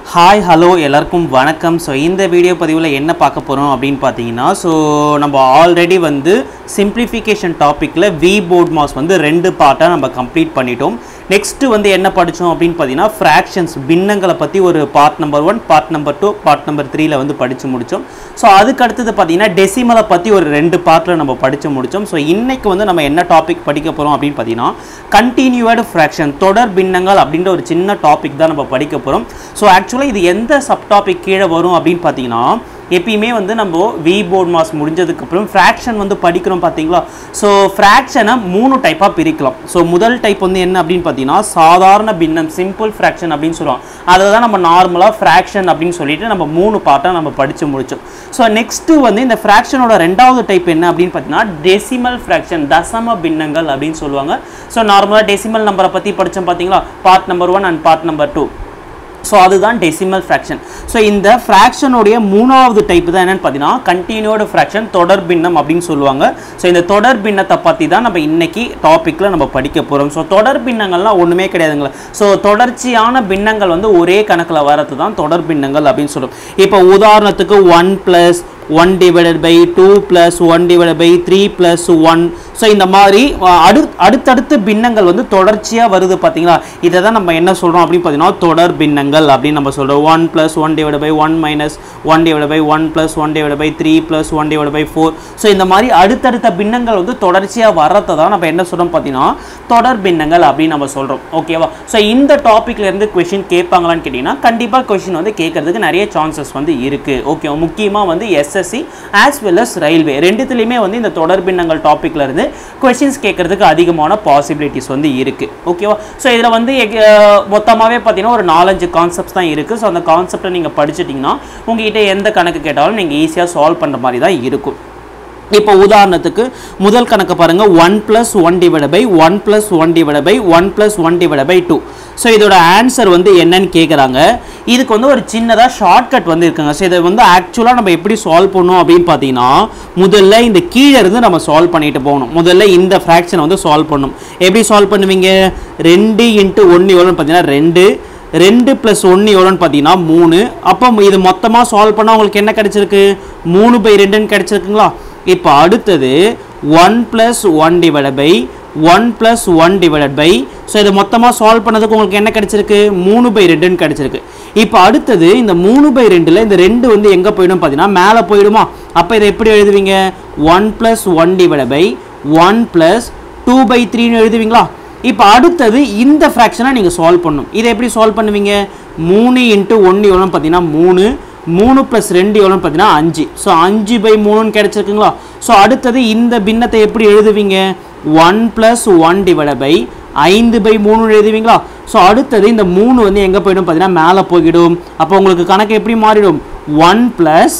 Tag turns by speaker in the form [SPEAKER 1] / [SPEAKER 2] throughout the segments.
[SPEAKER 1] hi hello எல்லாருக்கும் வணக்கம் so இந்த வீடியோ பதிவில் என்ன பார்க்க போகிறோம் அப்படின்னு பார்த்தீங்கன்னா ஸோ நம்ம ஆல்ரெடி வந்து சிம்பிளிஃபிகேஷன் டாப்பிக்கில் வி போர்ட் மாஸ் வந்து ரெண்டு பார்ட்டாக நம்ம கம்ப்ளீட் பண்ணிட்டோம் நெக்ஸ்ட்டு வந்து என்ன படித்தோம் அப்படின்னு பார்த்தீங்கன்னா ஃப்ராக்ஷன்ஸ் பின்னங்களை பற்றி ஒரு part number one part number two part number த்ரீல வந்து படித்து முடித்தோம் ஸோ அதுக்கு அடுத்தது பார்த்தீங்கன்னா டெசிமலை பற்றி ஒரு ரெண்டு பார்ட்டில் நம்ம படித்து முடித்தோம் ஸோ இன்னைக்கு வந்து நம்ம என்ன டாபிக் படிக்க போகிறோம் அப்படின்னு பார்த்தீங்கன்னா கண்டினியூடு ஃப்ராக்ஷன் தொடர் பின்னங்கள் அப்படின்ற ஒரு சின்ன டாபிக் தான் நம்ம படிக்க போகிறோம் ஸோ ஆக்சுவலாக இது எந்த சப் டாபிக் கீழே வரும் அப்படின்னு பார்த்தீங்கன்னா எப்பயுமே வந்து நம்ம வி போர்ட் மாஸ் முடிஞ்சதுக்கப்புறம் ஃப்ராக்ஷன் வந்து படிக்கிறோம் பார்த்தீங்களா ஸோ ஃப்ராக்ஷனை மூணு டைப்பாக பிரிக்கலாம் ஸோ முதல் டைப் வந்து என்ன அப்படின்னு பார்த்தீங்கன்னா சாதாரண பின்னம் சிம்பிள் ஃப்ராக்ஷன் அப்படின்னு சொல்லுவோம் அதை தான் நம்ம நார்மலாக ஃப்ராக்ஷன் அப்படின்னு சொல்லிட்டு நம்ம மூணு பார்ட்டாக நம்ம படித்து முடிச்சோம் ஸோ நெக்ஸ்ட்டு வந்து இந்த ஃப்ராக்ஷனோட ரெண்டாவது டைப் என்ன அப்படின்னு பார்த்தீங்கன்னா டெசிமல் ஃப்ராக்ஷன் தசம பின்னங்கள் அப்படின்னு சொல்லுவாங்க ஸோ நார்மலாக டெசிமல் நம்பரை பற்றி படித்தோம் பார்த்தீங்களா part number one and part number two so அதுதான் டெசிமல் ஃப்ராக்ஷன் ஸோ இந்த ஃப்ராக்ஷனுடைய மூணாவது டைப் தான் என்னன்னு பார்த்தீங்கன்னா கண்டினியூடு ஃப்ராக்ஷன் தொடர் பின்னம் அப்படின்னு சொல்லுவாங்க ஸோ இந்த தொடர் பின்னத்தை பற்றி தான் நம்ம இன்னைக்கு டாப்பிக்கில் நம்ம படிக்க போகிறோம் ஸோ தொடர் பின்னங்கள்லாம் ஒன்றுமே கிடையாதுங்களா ஸோ தொடர்ச்சியான பின்னங்கள் வந்து ஒரே கணக்கில் வரது தான் தொடர் பின்னங்கள் அப்படின்னு சொல்லுவோம் இப்போ உதாரணத்துக்கு one plus one divided by two plus one divided by three plus one so இந்த மாதிரி அஹ், அடு அடுத்தடுத்து பின்னங்கள் வந்து தொடர்ச்சியாக வருது பார்த்தீங்களா இதை தான் நம்ம என்ன சொல்கிறோம் அப்படின்னு பார்த்தீங்கன்னா தொடர் பின்னங்கள் அப்படின்னு நம்ம சொல்கிறோம் one plus one divide by one minus one divide by one plus one divide by three plus one divide by four so இந்த மாதிரி அடுத்தடுத்த பின்னங்கள் வந்து தொடர்ச்சியாக வர்றதை தான் நம்ம என்ன சொல்கிறோம் பார்த்தீங்கன்னா தொடர் பின்னங்கள் அப்படின்னு நம்ம சொல்கிறோம் ஓகேவா ஸோ இந்த டாப்பிக்ல இருந்து கொஷின் கேட்பாங்களான்னு கேட்டிங்கன்னா கண்டிப்பாக கொஷின் வந்து கேட்கறதுக்கு நிறைய சான்சஸ் வந்து இருக்குது ஓகே முக்கியமாக வந்து SSC as well as railway ரெண்டுத்துலேயுமே வந்து இந்த தொடர் பின்னங்கள் டாப்பிக்ல இருந்து கொஷின்ஸ் கேட்கறதுக்கு அதிகமான பாசிபிலிட்டிஸ் வந்து இருக்குது ஓகேவா ஸோ இதில் வந்து மொத்தமாகவே பார்த்தீங்கன்னா ஒரு நாலஞ்சு கான்செப்ட்ஸ் தான் இருக்குது ஸோ அந்த கான்செப்டை நீங்கள் படிச்சிட்டிங்கன்னா உங்ககிட்ட எந்த கணக்கு கேட்டாலும் நீங்கள் ஈஸியாக சால்வ் பண்ணுற மாதிரி தான் இருக்கும் இப்போ உதாரணத்துக்கு முதல் கணக்கு பாருங்க one plus one divide by one plus one divide by one plus one divide by two so இதோட ஆன்சர் வந்து என்னன்னு கேட்குறாங்க இதுக்கு வந்து ஒரு சின்னதாக ஷார்ட்கட் வந்து இருக்குங்க ஸோ இதை வந்து ஆக்சுவலாக நம்ம எப்படி சால்வ் பண்ணணும் அப்படின்னு பார்த்தீங்கன்னா முதல்ல இந்த கீழே இருந்து நம்ம சால்வ் பண்ணிட்டு போகணும் முதல்ல இந்த ஃப்ராக்ஷனை வந்து சால்வ் பண்ணணும் எப்படி சால்வ் பண்ணுவீங்க ரெண்டு இன்ட்டு ஒன்று எவ்வளோன்னு பார்த்தீங்கன்னா ரெண்டு ரெண்டு ப்ளஸ் ஒன்று எவ்வளோன்னு பார்த்தீங்கன்னா மூணு அப்போ இது மொத்தமாக சால்வ் பண்ணால் உங்களுக்கு என்ன கிடைச்சிருக்கு மூணு பை ரெண்டுன்னு கிடைச்சிருக்குங்களா இப்போ அடுத்தது one plus one divide by one plus one divided by so இதை மொத்தமாக சால்வ் பண்ணதுக்கு உங்களுக்கு என்ன கிடைச்சிருக்கு மூணு பை ரெண்டுன்னு கிடைச்சிருக்கு இப்போ அடுத்தது இந்த மூணு பை ரெண்டில் இந்த ரெண்டு வந்து எங்கே போயிடும் பார்த்தீங்கன்னா மேலே போயிடுமா அப்போ இதை எப்படி எழுதுவீங்க one plus one divide by one plus two by த்ரீன்னு எழுதுவீங்களா இப்போ அடுத்தது இந்த ஃப்ராக்ஷனை நீங்கள் சால்வ் பண்ணணும் இதை எப்படி சால்வ் பண்ணுவீங்க மூணு இன்ட்டு ஒன்று எவ்வளோன்னு பார்த்தீங்கன்னா மூணு மூணு ப்ளஸ் ரெண்டு எவ்வளோன்னு பார்த்தீங்கன்னா அஞ்சு ஸோ அஞ்சு பை மூணுன்னு கிடச்சிருக்குங்களா ஸோ அடுத்தது இந்த பின்னத்தை எப்படி எழுதுவீங்க one plus one divide by ஐந்து பை மூணு எழுதுவீங்களா ஸோ அடுத்தது இந்த மூணு வந்து எங்கே போயிடும் பார்த்தீங்கன்னா மேலே போய்கிடும் அப்போ உங்களுக்கு கணக்கு எப்படி மாறிடும் ஒன் ப்ளஸ்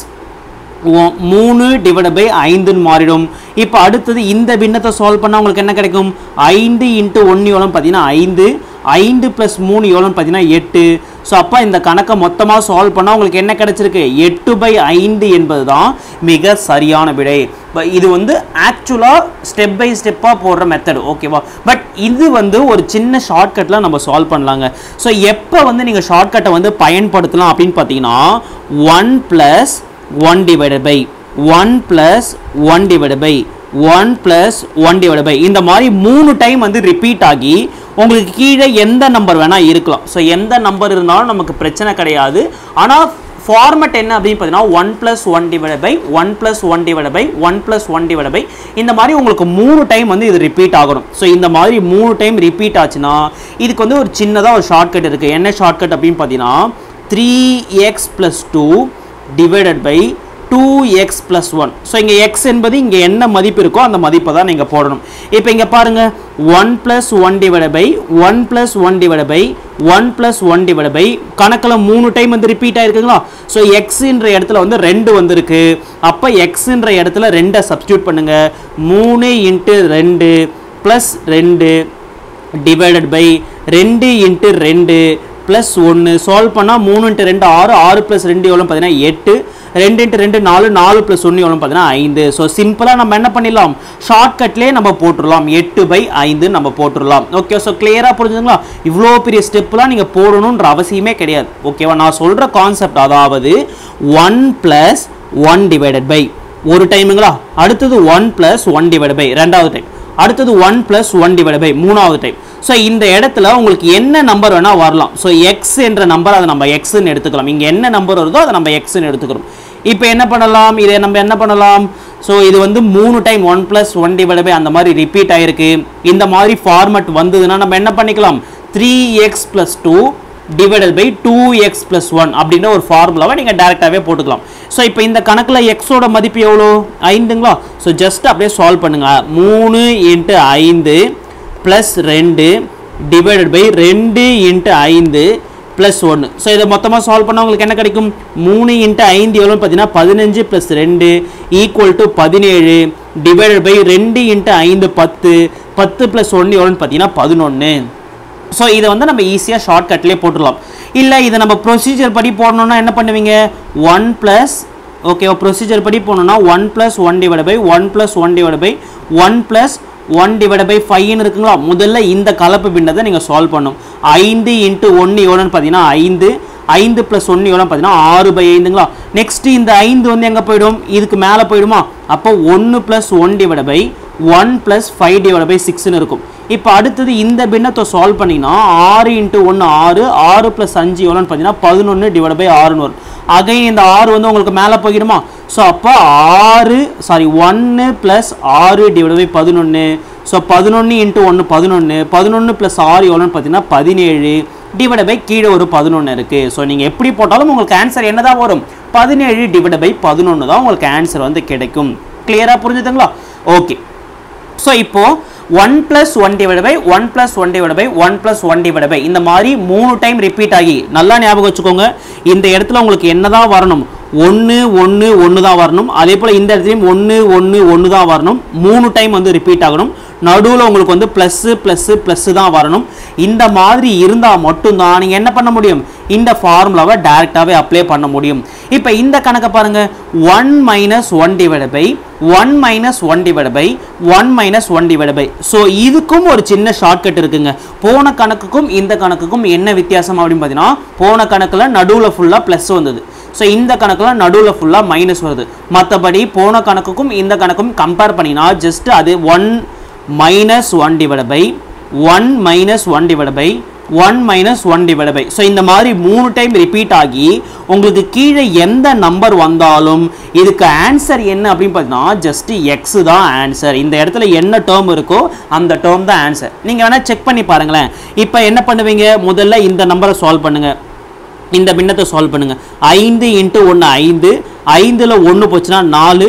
[SPEAKER 1] ஒ- மூணு டிவைட் பை ஐந்துன்னு மாறிடும் இப்போ அடுத்தது இந்த பின்னத்தை சால்வ் பண்ணால் உங்களுக்கு என்ன கிடைக்கும் ஐந்து இன்ட்டு ஒன்று எவ்வளோன்னு பார்த்தீங்கன்னா ஐந்து ஐந்து ப்ளஸ் மூணு எவ்வளோன்னு பார்த்தீங்கன்னா எட்டு ஸோ அப்போ இந்த கணக்கை மொத்தமாக சால்வ் பண்ணால் உங்களுக்கு என்ன கிடைச்சிருக்கு எட்டு பை ஐந்து என்பது தான் மிக சரியான விடை ப- இது வந்து ஆக்சுவலாக ஸ்டெப் பை ஸ்டெப்பாக போடுற மெத்தடு ஓகேவா பட் இது வந்து ஒரு சின்ன ஷார்ட்கட்டில் நம்ம சால்வ் பண்ணலாங்க ஸோ எப்போ வந்து நீங்கள் ஷார்ட்கட்டை வந்து பயன்படுத்தலாம் அப்படின்னு பார்த்தீங்கன்னா one plus one divided by one plus one divided by one plus one divide by இந்த மாதிரி மூணு டைம் வந்து ரிப்பீட் ஆகி உங்களுக்கு கீழே எந்த நம்பர் வேணால் இருக்கலாம் ஸோ எந்த நம்பர் இருந்தாலும் நமக்கு பிரச்சனை கிடையாது ஆனால் ஃபார்மட் என்ன அப்படின்னு பார்த்தீங்கன்னா one plus one divide by one plus one divide by one plus one divide by இந்த மாதிரி உங்களுக்கு மூணு டைம் வந்து இது ரிப்பீட் ஆகணும் ஸோ இந்த மாதிரி மூணு டைம் ரிப்பீட் ஆச்சுன்னா இதுக்கு வந்து ஒரு சின்னதாக ஒரு ஷார்ட்கட் இருக்குது என்ன ஷார்ட்கட் அப்படின்னு பார்த்தீங்கன்னா three X plus two divided by two X plus one so இங்கே எக்ஸ் என்பது இங்கே என்ன மதிப்பு இருக்கோ அந்த மதிப்பை தான் நீங்கள் போடணும் இப்போ இங்கே பாருங்கள் one plus one divide by one plus one divide by one plus one divide by கணக்கில் மூணு டைம் வந்து ரிப்பீட் ஆயிருக்குங்களா ஸோ எக்ஸுன்ற இடத்துல வந்து ரெண்டு வந்திருக்கு அப்போ எக்ஸுன்ற இடத்துல ரெண்டை சப்ஸ்டியூட் பண்ணுங்கள் மூணு இன்ட்டு ரெண்டு ப்ளஸ் ரெண்டு டிவைடட் பை ரெண்டு இன்ட்டு ரெண்டு ப்ளஸ் ஒன்று சால்வ் பண்ணால் மூணு இன்ட்டு ரெண்டு ஆறு ஆறு ப்ளஸ் ரெண்டு எவ்வளோ பார்த்தீங்கன்னா எட்டு ரெண்டு இன்ட்டு ரெண்டு நாலு நாலு ப்ளஸ் ஒன்று எவ்வளோ பார்த்தீங்கன்னா ஐந்து ஸோ சிம்பிளாக நம்ம என்ன பண்ணிடலாம் ஷார்ட்கட்லேயே நம்ம போட்டுடலாம் எட்டு பை ஐந்து நம்ம போட்டுடலாம் ஓகே ஸோ கிளியராக புரிஞ்சுதுங்களா இவ்வளோ பெரிய ஸ்டெப்லாம் நீங்கள் போடணுன்ற அவசியமே கிடையாது ஓகேவா நான் சொல்கிற கான்செப்ட் அதாவது one plus one divided by ஒரு டைமுங்களா அடுத்தது one plus one divide by ரெண்டாவது டைம் அடுத்தது one plus one divide by மூணாவது டைம் ஸோ இந்த இடத்துல உங்களுக்கு என்ன நம்பர் வேணால் வரலாம் ஸோ எக்ஸ் என்ற நம்பர் அதை நம்ம எக்ஸ்ன்னு எடுத்துக்கலாம் இங்கே என்ன நம்பர் வருதோ அதை நம்ம எக்ஸ்ன்னு எடுத்துக்கிறோம் இப்போ என்ன பண்ணலாம் இதை நம்ம என்ன பண்ணலாம் ஸோ இது வந்து மூணு time one plus one divide by அந்த மாதிரி ரிப்பீட் ஆயிருக்கு இந்த மாதிரி ஃபார்மட் வந்ததுன்னா நம்ம என்ன பண்ணிக்கலாம் three X plus two divided by two X plus one அப்படின்ற ஒரு ஃபார்முலாவை நீங்கள் டேரெக்டாகவே போட்டுக்கலாம் ஸோ இப்போ இந்த கணக்கில் எக்ஸோட மதிப்பு எவ்வளோ ஐந்துங்களா ஸோ ஜஸ்ட் அப்படியே சால்வ் பண்ணுங்க மூணு இன்ட்டு ஐந்து ப்ளஸ் ரெண்டு டிவைடட் பை ரெண்டு இன்ட்டு ஐந்து ப்ளஸ் ஒன்று ஸோ இதை மொத்தமாக சால்வ் பண்ணால் உங்களுக்கு என்ன கிடைக்கும் மூணு இன்ட்டு ஐந்து எவ்வளோன்னு பார்த்தீங்கன்னா பதினஞ்சு ப்ளஸ் ரெண்டு ஈக்குவல் டு பதினேழு டிவைடட் பை ரெண்டு இன்ட்டு ஐந்து பத்து பத்து ப்ளஸ் ஒன்று எவ்வளோன்னு பார்த்தீங்கன்னா பதினொன்று ஸோ இதை வந்து நம்ம ஈஸியாக ஷார்ட்கட்லேயே போட்டுடலாம் இல்லை இதை நம்ம ப்ரொசீஜர் படி போடணும்னா என்ன பண்ணுவீங்க ஒன் ப்ளஸ் ஓகே ப்ரொசீஜர் படி போகணுன்னா one plus one divide by one plus one divide by one plus one divide by ஃபைவ்னு இருக்குங்களா முதல்ல இந்த கலப்பு பின்னத்தை நீங்கள் சால்வ் பண்ணும் ஐந்து இன்ட்டு ஒன்று எவ்வளோன்னு பார்த்தீங்கன்னா ஐந்து ஐந்து ப்ளஸ் ஒன்று எவ்வளோ பார்த்தீங்கன்னா ஆறு பை ஐந்துங்களா நெக்ஸ்ட் இந்த ஐந்து வந்து எங்கே போயிடும் இதுக்கு மேலே போயிடுமா அப்போ ஒன்று plus one divide by one plus five divide by சிக்ஸ்னு இருக்கும் இப்போ அடுத்தது இந்த பின்னத்தை சால்வ் பண்ணிங்கன்னா ஆறு இன்ட்டு ஒன்று ஆறு ஆறு ப்ளஸ் அஞ்சு எவ்வளோன்னு பார்த்தீங்கன்னா பதினொன்று டிவைட் பை ஆறுன்னு வரும் அகைன் இந்த ஆறு வந்து உங்களுக்கு மேலே போயிடுமா ஸோ அப்போ ஆறு சாரி ஒன்று ப்ளஸ் ஆறு டிவைட் பை பதினொன்று ஸோ பதினொன்று இன்ட்டு ஒன்று பதினொன்று பதினொன்று ப்ளஸ் ஆறு எவ்வளோன்னு பார்த்தீங்கன்னா பதினேழு டிவைட் பை கீழே ஒரு பதினொன்று இருக்குது ஸோ நீங்கள் எப்படி போட்டாலும் உங்களுக்கு ஆன்சர் என்ன தான் வரும் பதினேழு டிவைட் பை பதினொன்று தான் உங்களுக்கு ஆன்சர் வந்து கிடைக்கும் கிளியராக புரிஞ்சுதுங்களா ஓகே ஸோ இப்போ one plus one divide by one plus one divide by one plus one divide by இந்த மாதிரி மூணு டைம் ரிப்பீட் ஆகி நல்லா ஞாபகம் வச்சுக்கோங்க இந்த இடத்துல உங்களுக்கு என்ன தான் வரணும் ஒன்று ஒன்று ஒன்று தான் வரணும் அதே போல் இந்த இடத்துலையும் ஒன்று ஒன்று ஒன்று தான் வரணும் மூணு டைம் வந்து ரிப்பீட் ஆகணும் நடுவில் உங்களுக்கு வந்து ப்ளஸ்ஸு ப்ளஸ்ஸு ப்ளஸ்ஸு தான் வரணும் இந்த மாதிரி இருந்தால் மட்டும்தான் நீங்கள் என்ன பண்ண முடியும் இந்த ஃபார்முலாவை டேரெக்டாகவே அப்ளை பண்ண முடியும் இப்போ இந்த கணக்கை பாருங்கள் one minus one divide by one minus one divide by one minus one divide by so இதுக்கும் ஒரு சின்ன ஷார்ட்கட் இருக்குங்க போன கணக்குக்கும் இந்த கணக்குக்கும் என்ன வித்தியாசம் அப்படின்னு பார்த்தீங்கன்னா போன கணக்கில் நடுவில் ஃபுல்லாக ப்ளஸ் வந்தது ஸோ இந்த கணக்கில் நடுவில் ஃபுல்லாக மைனஸ் வருது மற்றபடி போன கணக்குக்கும் இந்த கணக்கும் கம்பேர் பண்ணினா ஜஸ்ட் அது one minus one divide by one minus one divide by one minus one divide by so இந்த மாதிரி மூணு டைம் ரிப்பீட் ஆகி உங்களுக்கு கீழே எந்த நம்பர் வந்தாலும் இதுக்கு ஆன்சர் என்ன அப்படின்னு பார்த்தீங்கன்னா ஜஸ்ட் எக்ஸ் தான் ஆன்சர் இந்த இடத்துல என்ன டேர்ம் இருக்கோ அந்த டேர்ம் தான் ஆன்சர் நீங்கள் வேணால் செக் பண்ணி பாருங்களேன் இப்போ என்ன பண்ணுவீங்க முதல்ல இந்த நம்பரை சால்வ் பண்ணுங்கள் இந்த பின்னத்தை சால்வ் பண்ணுங்கள் ஐந்து இன்ட்டு ஒன்று ஐந்து ஐந்தில் ஒன்று போச்சுன்னா நாலு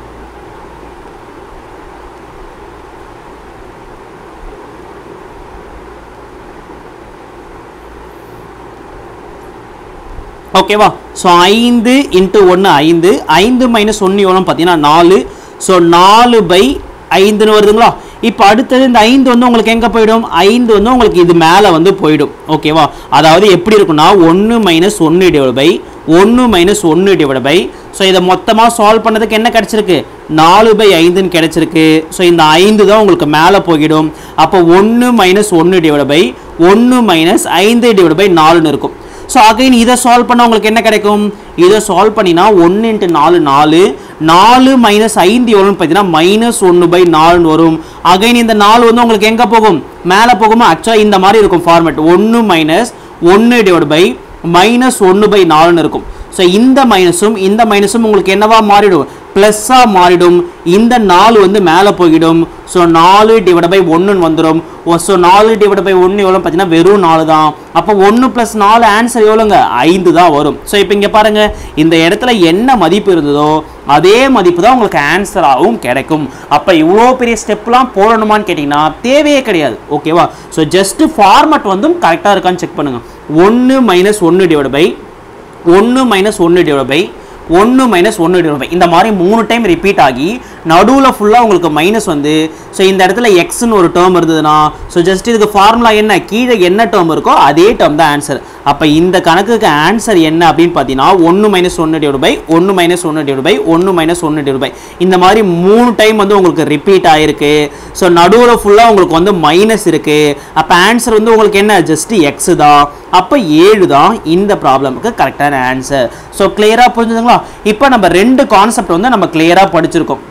[SPEAKER 1] ஓகேவா ஸோ ஐந்து இன்ட்டு ஒன்று ஐந்து ஐந்து மைனஸ் ஒன்று எவ்வளோ பார்த்தீங்கன்னா நாலு ஸோ நாலு பை ஐந்துன்னு வருதுங்களா இப்போ அடுத்தது இந்த ஐந்து வந்து உங்களுக்கு எங்கே போயிடும் ஐந்து வந்து உங்களுக்கு இது மேலே வந்து போயிடும் ஓகேவா அதாவது எப்படி இருக்குன்னா ஒன்று மைனஸ் ஒன்று டிவைட் பை ஒன்று மைனஸ் ஒன்று டிவைட் பை ஸோ இதை மொத்தமாக சால்வ் பண்ணதுக்கு என்ன கிடச்சிருக்கு நாலு பை ஐந்துன்னு கிடச்சிருக்கு ஸோ இந்த ஐந்து தான் உங்களுக்கு மேலே போயிடும் அப்போ ஒன்று மைனஸ் ஒன்று டிவைட் பை ஒன்று மைனஸ் ஐந்து டிவைட் பை நாலுன்னு இருக்கும் ஸோ அகைன் இதை சால்வ் பண்ண உங்களுக்கு என்ன கிடைக்கும் இதை சால்வ் பண்ணினா ஒன்று இன்ட்டு நாலு நாலு நாலு மைனஸ் ஐந்து எவ்வளோன்னு பார்த்தீங்கன்னா மைனஸ் ஒன்று பை நாலுன்னு வரும் அகைன் இந்த நாலு வந்து உங்களுக்கு எங்கே போகும் மேலே போகுமா ஆக்சுவலாக இந்த மாதிரி இருக்கும் ஃபார்மேட் ஒன்று மைனஸ் ஒன்று டிவைட் பை மைனஸ் ஒன்று பை நாலுன்னு இருக்கும் ஸோ இந்த மைனஸும் இந்த மைனஸும் உங்களுக்கு என்னவா மாறிடும் ப்ளஸ்ஸாக மாறிடும் இந்த நாலு வந்து மேலே போயிடும் ஸோ நாலு டிவைட் பை ஒன்றுன்னு வந்துடும் ஸோ நாலு டிவைட் பை ஒன்று எவ்வளோ பார்த்தீங்கன்னா வெறும் நாலு தான் அப்போ ஒன்று ப்ளஸ் நாலு ஆன்சர் எவ்வளோங்க ஐந்து தான் வரும் ஸோ இப்போ இங்கே பாருங்கள் இந்த இடத்துல என்ன மதிப்பு இருந்ததோ அதே மதிப்பு தான் உங்களுக்கு ஆன்சராகவும் கிடைக்கும் அப்போ இவ்வளோ பெரிய ஸ்டெப்லாம் போடணுமான்னு கேட்டிங்கன்னா தேவையே கிடையாது ஓகேவா ஸோ ஜஸ்ட்டு ஃபார்மட் வந்து கரெக்டாக இருக்கான்னு செக் பண்ணுங்கள் ஒன்று மைனஸ் ஒன்று டிவைட் பை ஒன்று மைனஸ் ஒன்று டிவைட் பை ஒன்று மைனஸ் ஒன்று டிவைட் பை இந்த மாதிரி மூணு டைம் ரிப்பீட் ஆகி நடுவில் ஃபுல்லாக உங்களுக்கு மைனஸ் வந்து ஸோ இந்த இடத்துல எக்ஸ்னு ஒரு டேர்ம் இருந்ததுன்னா ஸோ ஜஸ்ட் இதுக்கு ஃபார்முலா என்ன கீழே என்ன டேர்ம் இருக்கோ அதே டேர்ம் தான் ஆன்சர் அப்போ இந்த கணக்குக்கு ஆன்சர் என்ன அப்படின்னு பார்த்தீங்கன்னா ஒன்று மைனஸ் ஒன்று டிவைட் பை ஒன்று மைனஸ் ஒன்று டிவைட் பை ஒன்று மைனஸ் ஒன்று டிவைட் பை இந்த மாதிரி மூணு டைம் வந்து உங்களுக்கு ரிப்பீட் ஆயிருக்கு ஸோ நடுவில் ஃபுல்லாக உங்களுக்கு வந்து மைனஸ் இருக்கு அப்போ ஆன்சர் வந்து உங்களுக்கு என்ன ஜஸ்ட் எக்ஸ் தான் அப்போ ஏழு தான் இந்த ப்ராப்ளமுக்கு கரெக்டான ஆன்சர் ஸோ கிளியராக புரிஞ்சுதுங்களா இப்போ நம்ம ரெண்டு கான்செப்ட் வந்து நம்ம கிளியராக படிச்சிருக்கோம்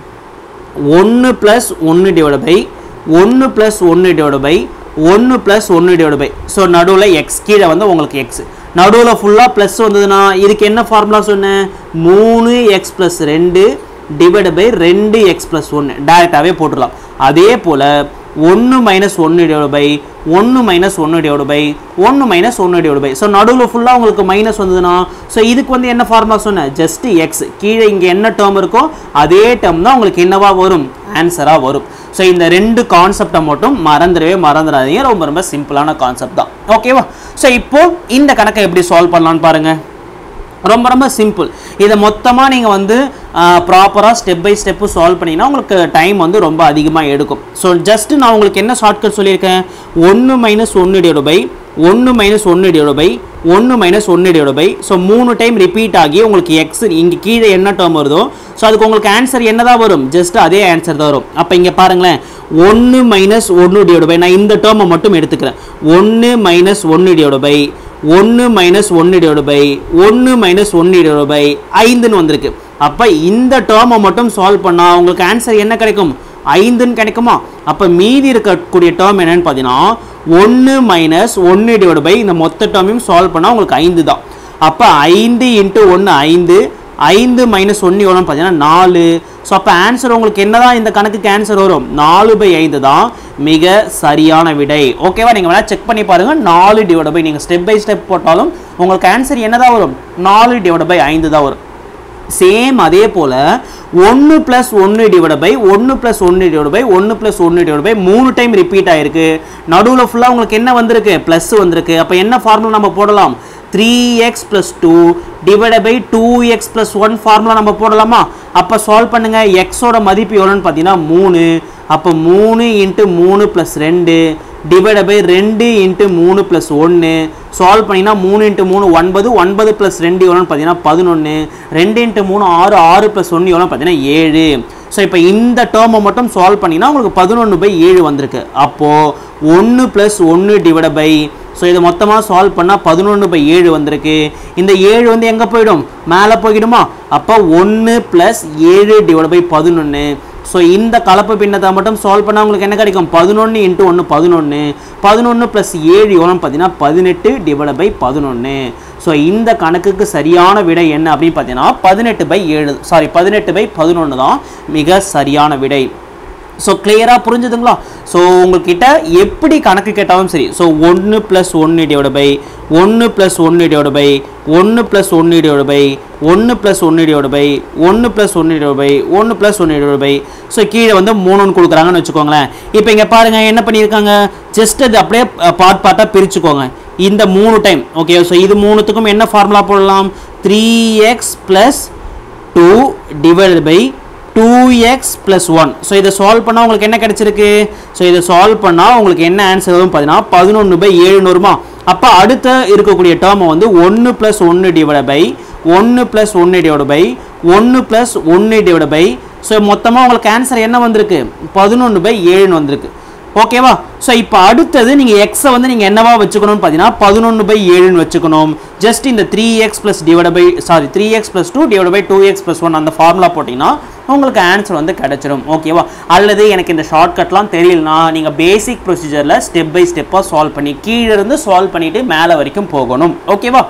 [SPEAKER 1] ஒன்று ப்ளஸ் ஒன்று டிவைட் பை ஒன்று ப்ளஸ் ஒன்று டிவைட் பை ஒன்று ப்ளஸ் ஒன்று டிவைட் பை ஸோ நடுவில் எக்ஸ் கீழே வந்து உங்களுக்கு எக்ஸ் நடுவில் ஃபுல்லாக ப்ளஸ் வந்ததுன்னா இதுக்கு என்ன ஃபார்முலா சொன்னேன் மூணு எக்ஸ் ப்ளஸ் ரெண்டு டிவைட் பை ரெண்டு எக்ஸ் ப்ளஸ் ஒன்று டேரெக்டாகவே போட்டுடலாம் அதே போல் ஒன்று மைனஸ் ஒன்று டிவைட் பை ஒன்று மைனஸ் ஒன்று டிவைட் பை ஒன்று மைனஸ் ஒன்று டிவைட் பை ஸோ நடுவில் ஃபுல்லாக உங்களுக்கு மைனஸ் வந்ததுன்னா ஸோ இதுக்கு வந்து என்ன ஃபார்முலா சொன்னேன் ஜஸ்ட் எக்ஸ் கீழே இங்கே என்ன டேர்ம் இருக்கோ அதே டேர்ம் தான் உங்களுக்கு என்னவா வரும் ஆன்சராக வரும் ஸோ இந்த ரெண்டு கான்செப்டை மட்டும் மறந்துடவே மறந்துடாதீங்க ரொம்ப ரொம்ப சிம்பிளான கான்செப்ட் தான் ஓகேவா ஸோ இப்போ இந்த கணக்கை எப்படி சால்வ் பண்ணலான்னு பாருங்கள் ரொம்ப ரொம்ப சிம்பிள் இதை மொத்தமாக நீங்கள் வந்து ப்ராப்பராக ஸ்டெப் பை ஸ்டெப்பு சால்வ் பண்ணிங்கன்னா உங்களுக்கு டைம் வந்து ரொம்ப அதிகமாக எடுக்கும் ஸோ ஜஸ்ட் நான் உங்களுக்கு என்ன ஷார்ட்கட் சொல்லியிருக்கேன் ஒன்று மைனஸ் ஒன்று டிவைட் பை ஒன்று மைனஸ் ஒன்று டிவைட் பை ஒன்று மைனஸ் ஒன்று டிவைட் பை ஸோ மூணு டைம் ரிப்பீட் ஆகி உங்களுக்கு எக்ஸ் இங்கே கீழே என்ன டேர்ம் வருதோ ஸோ அதுக்கு உங்களுக்கு ஆன்சர் என்ன தான் வரும் ஜஸ்ட் அதே ஆன்சர் தான் வரும் அப்போ இங்கே பாருங்களேன் ஒன்று மைனஸ் ஒன்று டிவைட் பை நான் இந்த டேர்மை மட்டும் எடுத்துக்கிறேன் ஒன்று மைனஸ் ஒன்று டிவைட் பை ஒன்று மைனஸ் ஒன்று டிவைட் பை ஒன்று மைனஸ் ஒன்று டிவைட் பை ஐந்துன்னு வந்திருக்கு அப்போ இந்த டேர்மை மட்டும் சால்வ் பண்ணால் உங்களுக்கு ஆன்சர் என்ன கிடைக்கும் ஐந்துன்னு கிடைக்குமா அப்போ மீதி இருக்கக்கூடிய டேர்ம் என்னன்னு பார்த்தீங்கன்னா ஒன்று மைனஸ் ஒன்று டிவைட் பை இந்த மொத்த டேர்மையும் சால்வ் பண்ணால் உங்களுக்கு ஐந்து தான் அப்போ ஐந்து இன்ட்டு ஒன்று ஐந்து ஐந்து மைனஸ் ஒன்று எவ்வளோன்னு பார்த்தீங்கன்னா நாலு ஸோ அப்போ ஆன்சர் உங்களுக்கு என்னதான் இந்த கணக்குக்கு ஆன்சர் வரும் நாலு பை ஐந்து தான் மிக சரியான விடை ஓகேவா நீங்கள் வேணால் செக் பண்ணி பாருங்கள் நாலு டிவைட் பை நீங்கள் ஸ்டெப் பை ஸ்டெப் போட்டாலும் உங்களுக்கு ஆன்சர் என்னதான் வரும் நாலு டிவைட் பை ஐந்து தான் வரும் சேம் அதே போல் ஒன்று ப்ளஸ் ஒன்று டிவைட் பை ஒன்று ப்ளஸ் ஒன்று டிவைட் பை ஒன்று ப்ளஸ் ஒன்று டிவைட் பை மூணு டைம் ரிப்பீட் ஆயிருக்கு நடுவில் ஃபுல்லாக உங்களுக்கு என்ன வந்திருக்கு ப்ளஸ் வந்திருக்கு அப்போ என்ன ஃபார்முலா நம்ம போடலாம் three X plus two divide by two X plus one formula நம்ம போடலாமா அப்போ சால்வ் பண்ணுங்கள் எக்ஸோட மதிப்பு எவ்வளோன்னு பார்த்தீங்கன்னா மூணு அப்போ மூணு இன்ட்டு மூணு ப்ளஸ் ரெண்டு டிவைட் பை ரெண்டு இன்ட்டு மூணு ப்ளஸ் ஒன்று சால்வ் பண்ணினா மூணு இன்ட்டு மூணு ஒன்பது ஒன்பது ப்ளஸ் ரெண்டு எவ்வளோன்னு பார்த்தீங்கன்னா பதினொன்று ரெண்டு இன்ட்டு மூணு ஆறு ஆறு ப்ளஸ் ஒன்று எவ்வளோன்னு பார்த்தீங்கன்னா ஏழு ஸோ இப்போ இந்த டேர்மை மட்டும் சால்வ் பண்ணினா உங்களுக்கு பதினொன்று பை ஏழு வந்திருக்கு அப்போது ஒன்று ப்ளஸ் ஒன்று டிவைட் பை ஸோ இதை மொத்தமாக சால்வ் பண்ணால் பதினொன்று பை ஏழு வந்திருக்கு இந்த ஏழு வந்து எங்கே போயிடும் மேலே போய்கிடுமா அப்போ ஒன்று ப்ளஸ் ஏழு டிவைட் பை பதினொன்று ஸோ இந்த கலப்பு பின்னத்தை மட்டும் சால்வ் பண்ணால் உங்களுக்கு என்ன கிடைக்கும் பதினொன்று இன்ட்டு ஒன்று பதினொன்று பதினொன்று ப்ளஸ் ஏழு எவ்வளோன்னு பார்த்தீங்கன்னா பதினெட்டு டிவைட் பை பதினொன்று ஸோ இந்த கணக்குக்கு சரியான விடை என்ன அப்படின்னு பார்த்தீங்கன்னா பதினெட்டு பை ஏழு சாரி பதினெட்டு பை பதினொன்று தான் மிக சரியான விடை ஸோ கிளியராக புரிஞ்சுதுங்களா ஸோ உங்கள்கிட்ட எப்படி கணக்கு கேட்டாலும் சரி ஸோ ஒன்று ப்ளஸ் ஒன்று டிவைட் பை ஒன்று ப்ளஸ் ஒன்று டிவைட் பை ஒன்று ப்ளஸ் ஒன்று டிவைட் பை ஒன்று ப்ளஸ் ஒன்று டிவைட் பை ஒன்று ப்ளஸ் ஒன்று டிவைட் பை ஒன்று ப்ளஸ் ஒன்று டிவைட் பை ஸோ கீழே வந்து மூணுன்னு கொடுக்குறாங்கன்னு வச்சுக்கோங்களேன் இப்போ இங்கே பாருங்கள் என்ன பண்ணியிருக்காங்க ஜஸ்ட் அது அப்படியே பார்ட் பார்ட்டாக பிரிச்சுக்கோங்க இந்த மூணு டைம் ஓகே ஸோ இது மூணுத்துக்கும் என்ன ஃபார்முலா போடலாம் three X plus two divide by two X plus one so இதை சால்வ் பண்ணால் உங்களுக்கு என்ன கிடைச்சிருக்கு ஸோ இதை சால்வ் பண்ணால் உங்களுக்கு என்ன ஆன்சர் வரும் பார்த்தீங்கன்னா பதினொன்று பை ஏழுன்னு வருமா அப்போ அடுத்த இருக்கக்கூடிய டேர்மை வந்து ஒன்று ப்ளஸ் ஒன்று டிவைட் பை ஒன்று ப்ளஸ் ஒன்று டிவைட் பை ஒன்று ப்ளஸ் ஒன்று டிவைட் பை ஸோ மொத்தமாக உங்களுக்கு ஆன்சர் என்ன வந்திருக்கு பதினொன்று பை ஏழுன்னு வந்திருக்கு ஓகேவா ஸோ இப்போ அடுத்தது நீங்கள் எக்ஸை வந்து நீங்கள் என்னவா வச்சுக்கணும்னு பார்த்தீங்கன்னா பதினொன்று பை ஏழுன்னு வச்சுக்கணும் ஜஸ்ட் இந்த three X plus divide by sorry three X plus two divide by two X plus one அந்த ஃபார்முலா போட்டிங்கன்னா உங்களுக்கு ஆன்சர் வந்து கிடச்சிரும் ஓகேவா அல்லது எனக்கு இந்த ஷார்ட்கட்லாம் தெரியலனா நீங்கள் பேசிக் ப்ரொசீஜரில் ஸ்டெப் பை ஸ்டெப்பாக சால்வ் பண்ணி கீழே இருந்து சால்வ் பண்ணிவிட்டு மேலே வரைக்கும் போகணும் ஓகேவா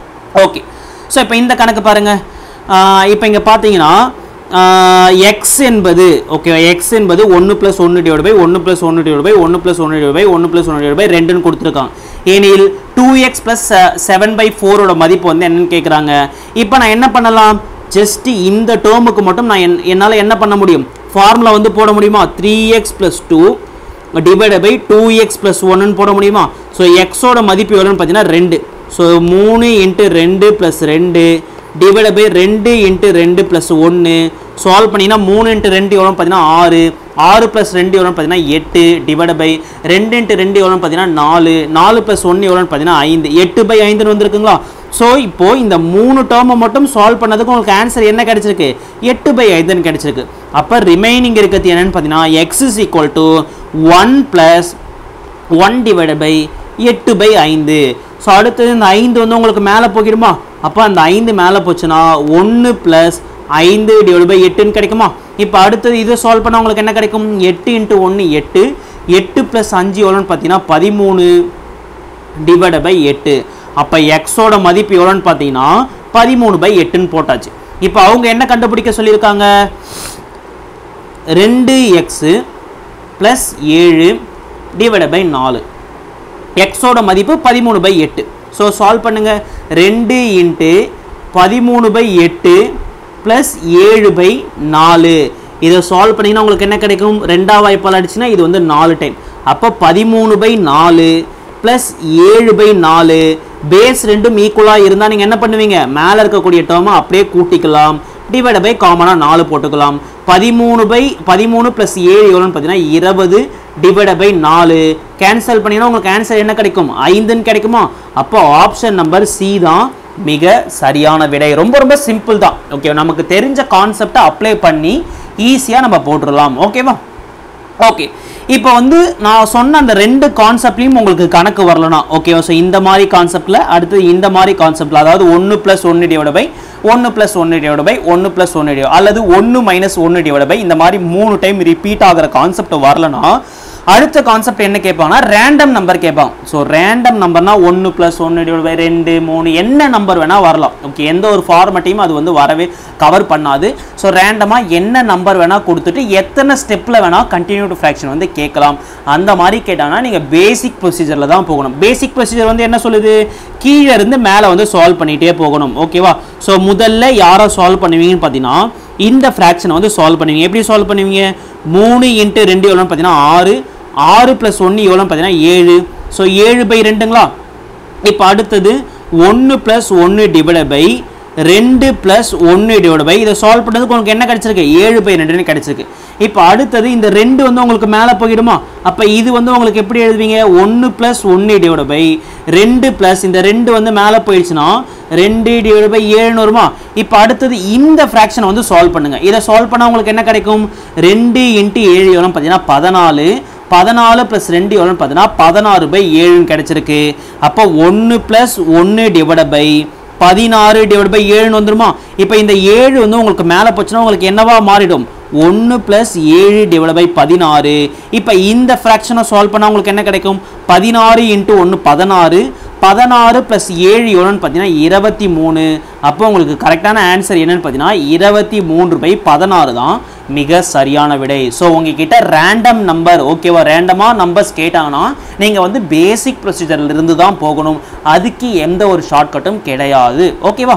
[SPEAKER 1] ஓகே ஸோ இப்போ இந்த கணக்கு பாருங்கள் இப்போ இங்கே பார்த்தீங்கன்னா எக்ஸ் என்பது ஓகே எக்ஸ் என்பது ஒன்று ப்ளஸ் ஒன்று டிவைட் பை ஒன்று ப்ளஸ் ஒன்று டிவைட் பை ஒன்று ப்ளஸ் ஒன்று டிவைட் பை ஒன்று ப்ளஸ் ஒன்று டிவைட் பை ரெண்டுன்னு கொடுத்துருக்காங்க ஏனில் two X plus seven by ஃபோரோட மதிப்பு வந்து என்னன்னு கேட்குறாங்க இப்போ நான் என்ன பண்ணலாம் ஜஸ்ட் இந்த டேர்முக்கு மட்டும் நான் என் என்னால் என்ன பண்ண முடியும் ஃபார்முலா வந்து போட முடியுமா three X plus two divide by two X plus ஒன்னு போட முடியுமா ஸோ எக்ஸோட மதிப்பு எவ்வளோன்னு பார்த்தீங்கன்னா ரெண்டு ஸோ மூணு இன்ட்டு ரெண்டு ப்ளஸ் ரெண்டு டிவைட் பை ரெண்டு இன்ட்டு ரெண்டு ப்ளஸ் ஒன்று சால்வ் பண்ணிங்கன்னா மூணு இன்ட்டு ரெண்டு எவ்வளோ பார்த்தீங்கன்னா ஆறு ஆறு ப்ளஸ் ரெண்டு எவ்வளோன்னு பார்த்தீங்கன்னா எட்டு டிவைட் பை ரெண்டு இன்ட்டு ரெண்டு எவ்வளோன்னு பார்த்தீங்கன்னா நாலு நாலு ப்ளஸ் ஒன்று எவ்வளோன்னு பார்த்தீங்கன்னா ஐந்து எட்டு பை ஐந்துன்னு வந்திருக்குங்களா ஸோ இப்போ இந்த மூணு டேர்மை மட்டும் சால்வ் பண்ணதுக்கு உங்களுக்கு ஆன்சர் என்ன கிடைச்சிருக்கு எட்டு பை ஐந்துன்னு கிடைச்சிருக்கு அப்போ ரிமைனிங் இருக்கிறது என்னன்னு பார்த்தீங்கன்னா X is equal to one plus one divide by எட்டு பை ஐந்து ஸோ அடுத்தது இந்த ஐந்து வந்து உங்களுக்கு மேலே போகிடுமா அப்போ அந்த ஐந்து மேலே போச்சுன்னா ஒன்று ப்ளஸ் ஐந்து டிவைட் பை எட்டுன்னு கிடைக்குமா இப்போ அடுத்தது இதை சால்வ் பண்ணால் உங்களுக்கு என்ன கிடைக்கும் எட்டு இன்ட்டு ஒன்று எட்டு எட்டு ப்ளஸ் அஞ்சு எவ்வளோன்னு பார்த்தீங்கன்னா பதிமூணு டிவைட் பை எட்டு அப்போ எக்ஸோட மதிப்பு எவ்வளோன்னு பார்த்தீங்கன்னா பதிமூணு பை எட்டுன்னு போட்டாச்சு இப்போ அவங்க என்ன கண்டுபிடிக்க சொல்லியிருக்காங்க ரெண்டு எக்ஸு ப்ளஸ் ஏழு டிவைட் பை நாலு எக்ஸோட மதிப்பு பதிமூணு பை எட்டு ஸோ சால்வ் பண்ணுங்க ரெண்டு இன்ட்டு பதிமூணு பை எட்டு ப்ளஸ் ஏழு பை நாலு இதை சால்வ் பண்ணிங்கன்னா உங்களுக்கு என்ன கிடைக்கும் ரெண்டாவது வாய்ப்பால் அடிச்சுன்னா இது வந்து நாலு டைம் அப்போ பதிமூணு பை நாலு ப்ளஸ் ஏழு பை நாலு பேஸ் ரெண்டும் ஈக்குவலாக இருந்தால் நீங்கள் என்ன பண்ணுவீங்க மேலே இருக்கக்கூடிய டேர்மை அப்படியே கூட்டிக்கலாம் டிவைட் பை காமனாக நாலு போட்டுக்கலாம் பதிமூணு பை பதிமூணு ப்ளஸ் ஏழு எவ்வளோன்னு பார்த்தீங்கன்னா இருபது டிவைட் பை நாலு கேன்சல் பண்ணினா உங்களுக்கு ஆன்சர் என்ன கிடைக்கும் ஐந்துன்னு கிடைக்குமா அப்போ ஆப்ஷன் நம்பர் சி தான் மிக சரியான விடை ரொம்ப ரொம்ப சிம்பிள் தான் ஓகே நமக்கு தெரிஞ்ச கான்செப்டை அப்ளை பண்ணி ஈஸியாக நம்ம போட்டுடலாம் ஓகேவா ஓகே இப்போ வந்து நான் சொன்ன அந்த ரெண்டு கான்செப்ட்லையும் உங்களுக்கு கணக்கு வரலனா ஓகேவா ஸோ இந்த மாதிரி கான்செப்டில் அடுத்து இந்த மாதிரி கான்செப்டில் அதாவது ஒன்று ப்ளஸ் ஒன்று டிவைட் பை ஒன்று ப்ளஸ் ஒன்று டிவைட் பை ஒன்று ப்ளஸ் ஒன்று டிவைட் அல்லது ஒன்று மைனஸ் ஒன்று டிவைட் பை இந்த மாதிரி மூணு டைம் ரிப்பீட் ஆகிற கான்செப்ட் வரலனா அடுத்த கான்செப்ட் என்ன கேட்பாங்கன்னா ரேண்டம் நம்பர் கேட்பாங்க ஸோ ரேண்டம் நம்பர்னா ஒன்று ப்ளஸ் ஒன்று டிவைட் பை ரெண்டு மூணு என்ன நம்பர் வேணால் வரலாம் ஓகே எந்த ஒரு ஃபார்மட்டையும் அது வந்து வரவே கவர் பண்ணாது ஸோ ரேண்டமாக என்ன நம்பர் வேணால் கொடுத்துட்டு எத்தனை ஸ்டெப்பில் வேணால் கண்டினியூட் ஃப்ராக்ஷன் வந்து கேட்கலாம் அந்த மாதிரி கேட்டாங்கன்னா நீங்கள் பேசிக் ப்ரொசீஜரில் தான் போகணும் பேசிக் ப்ரொசீஜர் வந்து என்ன சொல்லுது கீழே இருந்து மேலே வந்து சால்வ் பண்ணிகிட்டே போகணும் ஓகேவா ஸோ முதல்ல யாரை சால்வ் பண்ணுவீங்கன்னு பார்த்தீங்கன்னா இந்த ஃப்ராக்ஷனை வந்து சால்வ் பண்ணுவீங்க எப்படி சால்வ் பண்ணுவீங்க மூணு இன்ட்டு ரெண்டு எவ்வளோன்னு பார்த்தீங்கன்னா ஆறு ஆறு ப்ளஸ் ஒன்று எவ்வளோன்னு பார்த்தீங்கன்னா ஏழு ஸோ ஏழு பை ரெண்டுங்களா இப்போ அடுத்தது ஒன்று ப்ளஸ் ஒன்று டிவைட் பை ரெண்டு ப்ளஸ் ஒன்று டிவைட் பை இதை சால்வ் பண்ணதுக்கு உங்களுக்கு என்ன கிடைச்சிருக்கு ஏழு பை ரெண்டுன்னு கிடைச்சிருக்கு இப்போ அடுத்தது இந்த ரெண்டு வந்து உங்களுக்கு மேலே போயிடுமா அப்போ இது வந்து உங்களுக்கு எப்படி எழுதுவீங்க ஒன்று ப்ளஸ் ஒன்று டிவைட் பை ரெண்டு ப்ளஸ் இந்த ரெண்டு வந்து மேலே போயிடுச்சுன்னா ரெண்டு டிவைட் பை ஏழுன்னு வருமா இப்போ அடுத்தது இந்த ஃப்ராக்ஷனை வந்து சால்வ் பண்ணுங்கள் இதை சால்வ் பண்ணால் உங்களுக்கு என்ன கிடைக்கும் ரெண்டு இன்ட்டு ஏழு எவ்வளோன்னு பார்த்தீங்கன்னா பதினாலு பதினாலு ப்ளஸ் ரெண்டு எவ்வளோன்னு பார்த்தீங்கன்னா பதினாறு பை ஏழுன்னு கிடைச்சிருக்கு அப்போ ஒன்று ப்ளஸ் ஒன்று டிவைட் பை பதினாறு டிவைட் பை ஏழுன்னு வந்துருமா இப்போ இந்த ஏழு வந்து உங்களுக்கு மேலே போச்சுன்னா உங்களுக்கு என்னவா மாறிடும் ஒன்று ப்ளஸ் ஏழு டிவைட் பை பதினாறு இப்போ இந்த ஃப்ராக்ஷனை சால்வ் பண்ணால் உங்களுக்கு என்ன கிடைக்கும் பதினாறு இன்ட்டு ஒன்று பதினாறு பதினாறு ப்ளஸ் ஏழு எவ்வளோன்னு பார்த்தீங்கன்னா இருபத்தி மூணு அப்போ உங்களுக்கு கரெக்டான ஆன்சர் என்னன்னு பார்த்தீங்கன்னா இருபத்தி மூன்று பை பதினாறு தான் மிக சரியான விடை ஸோ உங்ககிட்ட ரேண்டம் நம்பர் ஓகேவா ரேண்டமாக நம்பர்ஸ் கேட்டாங்கன்னா நீங்கள் வந்து பேசிக் ப்ரொசீஜர்ல இருந்து தான் போகணும் அதுக்கு எந்த ஒரு ஷார்ட்கட்டும் கிடையாது ஓகேவா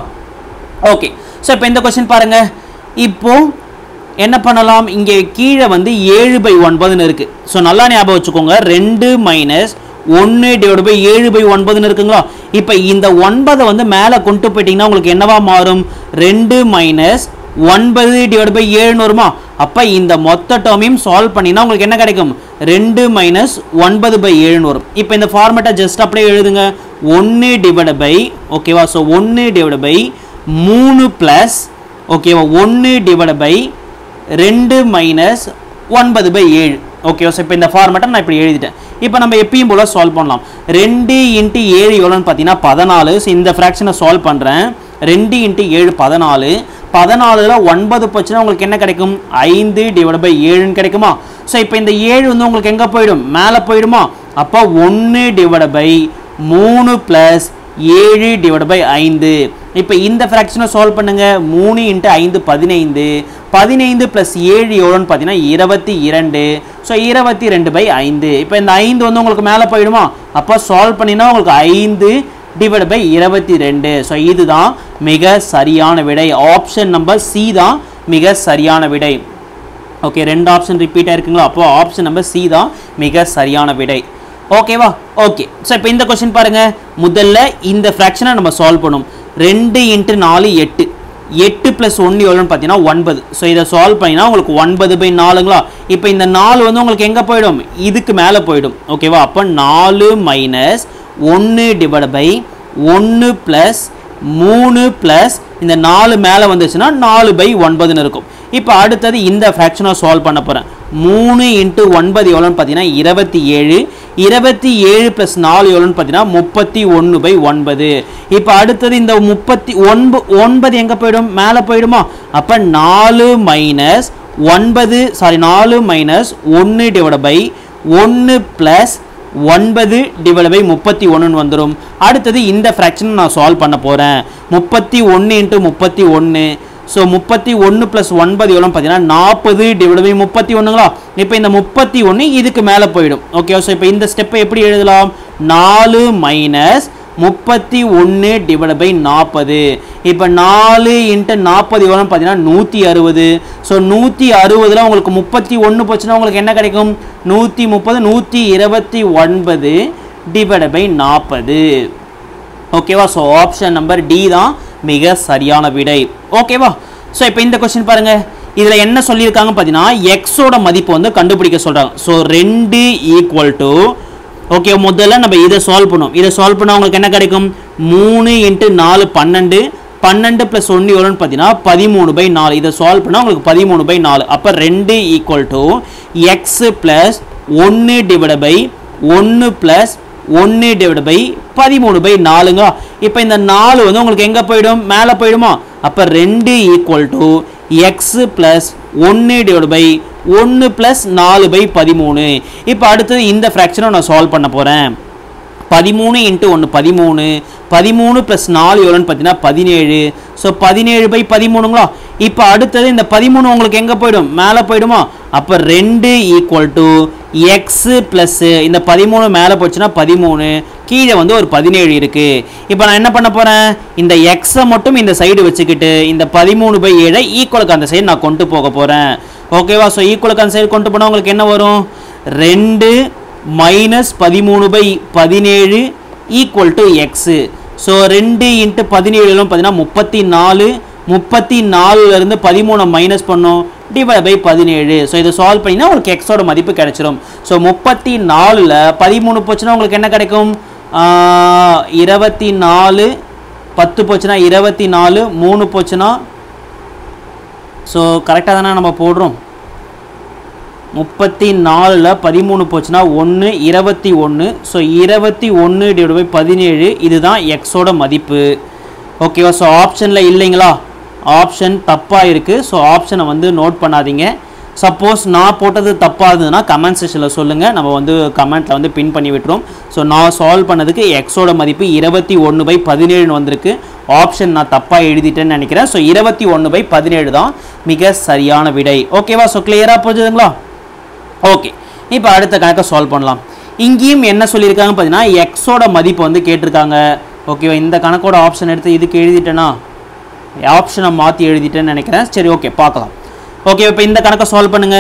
[SPEAKER 1] ஓகே ஸோ இப்போ இந்த கொஸ்டின் பாருங்க இப்போ என்ன பண்ணலாம் இங்கே கீழே வந்து ஏழு பை ஒன்பதுன்னு இருக்குது ஸோ நல்லா ஞாபகம் வச்சுக்கோங்க ரெண்டு மைனஸ் ஒன்று டிவைட் பை ஏழு பை ஒன்பதுன்னு இருக்குங்களா இப்போ இந்த ஒன்பதை வந்து மேலே கொண்டு போயிட்டீங்கன்னா உங்களுக்கு என்னவா மாறும் ரெண்டு மைனஸ் ஒன்பது டிவைட் பை ஏழுன்னு வருமா அப்போ இந்த மொத்த டேர்மையும் சால்வ் பண்ணினா உங்களுக்கு என்ன கிடைக்கும் ரெண்டு மைனஸ் ஒன்பது பை ஏழுன்னு வரும் இப்போ இந்த ஃபார்மேட்டை ஜஸ்ட் அப்படியே எழுதுங்க ஒன்று டிவைட் பை ஓகேவா ஸோ ஒன்று டிவைட் பை மூணு ப்ளஸ் ஓகேவா ஒன்று டிவைட் பை ரெண்டு மைனஸ் ஒன்பது பை ஏழு ஓகே ஸோ இப்போ இந்த ஃபார்மேட்டை நான் இப்படி எழுதிட்டேன் இப்போ நம்ம எப்பயும் போல் சால்வ் பண்ணலாம் ரெண்டு இன்ட்டு ஏழு எவ்வளோன்னு பார்த்தீங்கன்னா பதினாலு ஸோ இந்த ஃப்ராக்ஷனை சால்வ் பண்ணுறேன் ரெண்டு இன்ட்டு ஏழு பதினாலு பதினாலுல ஒன்பது போச்சுன்னா உங்களுக்கு என்ன கிடைக்கும் ஐந்து டிவைட் பை ஏழுன்னு கிடைக்குமா ஸோ இப்போ இந்த ஏழு வந்து உங்களுக்கு எங்கே போயிடும் மேலே போயிடுமா அப்போ ஒன்று டிவைட் பை மூணு ப்ளஸ் ஏழு டிவைட் பை ஐந்து இப்போ இந்த ஃப்ராக்ஷனை சால்வ் பண்ணுங்க மூணு இன்ட்டு ஐந்து பதினைந்து பதினைந்து ப்ளஸ் ஏழு எவ்வளோன்னு பார்த்தீங்கன்னா இருபத்தி இரண்டு ஸோ இருபத்தி ரெண்டு பை ஐந்து இப்போ இந்த ஐந்து வந்து உங்களுக்கு மேலே போயிடுமா அப்போ சால்வ் பண்ணினா உங்களுக்கு ஐந்து டிவைட் பை இருபத்தி ரெண்டு ஸோ இதுதான் மிக சரியான விடை ஆப்ஷன் நம்பர் சி தான் மிக சரியான விடை ஓகே ரெண்டு ஆப்ஷன் ரிப்பீட் ஆயிருக்குங்களா அப்போ ஆப்ஷன் நம்பர் சி தான் மிக சரியான விடை ஓகேவா ஓகே ஸோ இப்போ இந்த கொஸ்டின் பாருங்க முதல்ல இந்த ஃப்ராக்ஷனை நம்ம சால்வ் பண்ணும் ரெண்டு இன்ட்டு நாலு எட்டு எட்டு ப்ளஸ் ஒன்று எவ்வளோன்னு பார்த்தீங்கன்னா ஒன்பது ஸோ இதை சால்வ் பண்ணினா உங்களுக்கு ஒன்பது பை நாலுங்களா இப்போ இந்த நாலு வந்து உங்களுக்கு எங்கே போயிடும் இதுக்கு மேலே போயிடும் ஓகேவா அப்போ நாலு மைனஸ் ஒன்று டிவைட் பை ஒன்று ப்ளஸ் மூணு ப்ளஸ் இந்த நாலு மேலே வந்துச்சுன்னா நாலு பை ஒன்பதுன்னு இருக்கும் இப்போ அடுத்தது இந்த ஃப்ராக்ஷனை சால்வ் பண்ண போகிறேன் மூணு இன்ட்டு ஒன்பது எவ்வளோன்னு பார்த்தீங்கன்னா இருபத்தி ஏழு இருபத்தி ஏழு ப்ளஸ் நாலு எவ்வளோன்னு பார்த்தீங்கன்னா முப்பத்தி ஒன்று பை ஒன்பது இப்போ அடுத்தது இந்த முப்பத்தி ஒன்பது ஒன்பது எங்கே போயிடும் மேலே போயிடுமா அப்போ நாலு மைனஸ் ஒன்பது சாரி நாலு மைனஸ் ஒன்று டிவைட் பை ஒன்று ப்ளஸ் ஒன்பது டிவைட் பை முப்பத்தி ஒன்றுன்னு வந்துடும் அடுத்தது இந்த ஃப்ராக்ஷன் நான் சால்வ் பண்ண போகிறேன் முப்பத்தி ஒன்று இன்ட்டு முப்பத்தி ஒன்று ஸோ முப்பத்தி ஒன்று ப்ளஸ் ஒன்பது எவ்வளோ பார்த்தீங்கன்னா நாற்பது டிவைட் பை முப்பத்தி ஒன்றுங்களா இப்போ இந்த முப்பத்தி ஒன்று இதுக்கு மேலே போயிடும் ஓகே ஸோ இப்போ இந்த ஸ்டெப்பை எப்படி எழுதலாம் நாலு மைனஸ் முப்பத்தி ஒன்று டிவைட் பை நாற்பது இப்போ நாலு இன்ட்டு நாற்பது எவ்வளோன்னு பார்த்தீங்கன்னா நூற்றி அறுபது ஸோ நூற்றி அறுபதில் உங்களுக்கு முப்பத்தி ஒன்று போச்சுன்னா உங்களுக்கு என்ன கிடைக்கும் நூற்றி முப்பது நூற்றி இருபத்தி ஒன்பது டிவைட் பை நாற்பது ஓகேவா ஸோ ஆப்ஷன் நம்பர் டி தான் மிக சரியான விடை ஓகேவா ஸோ இப்போ இந்த கொஸ்டின் பாருங்க இதில் என்ன சொல்லியிருக்காங்க பார்த்தீங்கன்னா எக்ஸோட மதிப்பு வந்து கண்டுபிடிக்க சொல்கிறாங்க ஸோ ரெண்டு ஈக்குவல் டு ஓகே முதல்ல நம்ம இதை சால்வ் பண்ணுவோம் இதை சால்வ் பண்ணால் உங்களுக்கு என்ன கிடைக்கும் மூணு இன்ட்டு நாலு பன்னெண்டு பன்னெண்டு ப்ளஸ் ஒன்று எவ்வளோன்னு பார்த்தீங்கன்னா பதிமூணு பை நாலு இதை சால்வ் பண்ணால் உங்களுக்கு பதிமூணு பை நாலு அப்போ ரெண்டு ஈக்குவல் டு எக்ஸ் ப்ளஸ் ஒன்று டிவைட் பை ஒன்று ப்ளஸ் ஒன்று டிவைட் பை பதிமூணு பை நாலுங்க இப்போ இந்த நாலு வந்து உங்களுக்கு எங்கே போயிடும் மேலே போயிடுமா அப்போ ரெண்டு ஈக்குவல் டு எக்ஸ் ப்ளஸ் ஒன்று டிவைட் பை ஒன்று ப்ளஸ் நாலு பை பதிமூணு இப்போ அடுத்தது இந்த ஃப்ராக்ஷனை நான் சால்வ் பண்ண போகிறேன் பதிமூணு இன்ட்டு ஒன்று பதிமூணு பதிமூணு ப்ளஸ் நாலு எவ்வளோன்னு பார்த்தீங்கன்னா பதினேழு ஸோ பதினேழு பை பதிமூணுங்களா இப்போ அடுத்தது இந்த பதிமூணு உங்களுக்கு எங்கே போயிடும் மேலே போயிடுமா அப்போ ரெண்டு ஈக்குவல் டு எக்ஸு ப்ளஸ்ஸு இந்த பதிமூணு மேலே போச்சுன்னா பதிமூணு கீழே வந்து ஒரு பதினேழு இருக்குது இப்போ நான் என்ன பண்ண போகிறேன் இந்த எக்ஸை மட்டும் இந்த சைடு வச்சுக்கிட்டு இந்த பதிமூணு பை ஏழை ஈக்குவலுக்கு அந்த சைடு நான் கொண்டு போக போகிறேன் ஓகேவா ஸோ ஈக்குவலுக்கு அந்த சைடு கொண்டு போனால் உங்களுக்கு என்ன வரும் ரெண்டு மைனஸ் பதிமூணு பை பதினேழு ஈக்குவல் டு எக்ஸு ஸோ ரெண்டு இன்ட்டு பதினேழுலும் பார்த்தீங்கன்னா முப்பத்தி நாலு முப்பத்தி நாலுலேருந்து பதிமூணை மைனஸ் பண்ணோம் டிவைட் பை பதினேழு ஸோ இதை சால்வ் பண்ணினா உங்களுக்கு எக்ஸோட மதிப்பு கிடைச்சிரும் ஸோ முப்பத்தி நாலில் பதிமூணு போச்சுன்னா உங்களுக்கு என்ன கிடைக்கும் ஆஹ், இருபத்தி நாலு பத்து போச்சுன்னா இருபத்தி நாலு மூணு போச்சுன்னா ஸோ கரெக்டாக தானே நம்ம போடுறோம் முப்பத்தி நாலில் பதிமூணு போச்சுன்னா ஒன்று இருபத்தி ஒன்று ஸோ இருபத்தி ஒன்று டிவைட் பை பதினேழு இதுதான் எக்ஸோட மதிப்பு ஓகேவா ஸோ ஆப்ஷனில் இல்லைங்களா ஆப்ஷன் தப்பாக இருக்குது ஸோ ஆப்ஷனை வந்து நோட் பண்ணாதீங்க சப்போஸ் நான் போட்டது தப்பாக இருந்ததுன்னா கமெண்ட் செக்ஷனில் சொல்லுங்கள் நம்ம வந்து கமெண்ட்டில் வந்து பின் பண்ணி விட்டுரும் ஸோ நான் சால்வ் பண்ணதுக்கு எக்ஸோட மதிப்பு இருபத்தி ஒன்று பை பதினேழுன்னு வந்திருக்கு ஆப்ஷன் நான் தப்பாக எழுதிட்டேன்னு நினைக்கிறேன் ஸோ இருபத்தி ஒன்று பை பதினேழு தான் மிக சரியான விடை ஓகேவா ஸோ கிளியராக புரிஞ்சுதுங்களா ஓகே இப்போ அடுத்த கணக்கை சால்வ் பண்ணலாம் இங்கேயும் என்ன சொல்லியிருக்காங்க பார்த்தீங்கன்னா எக்ஸோட மதிப்பு வந்து கேட்டிருக்காங்க ஓகேவா இந்த கணக்கோட ஆப்ஷன் எடுத்து இதுக்கு எழுதிட்டேனா ஆப்ஷனை மாற்றி எழுதிட்டேன்னு நினைக்கிறேன் சரி ஓகே பார்க்கலாம் ஓகே இப்போ இந்த கணக்கை சால்வ் பண்ணுங்க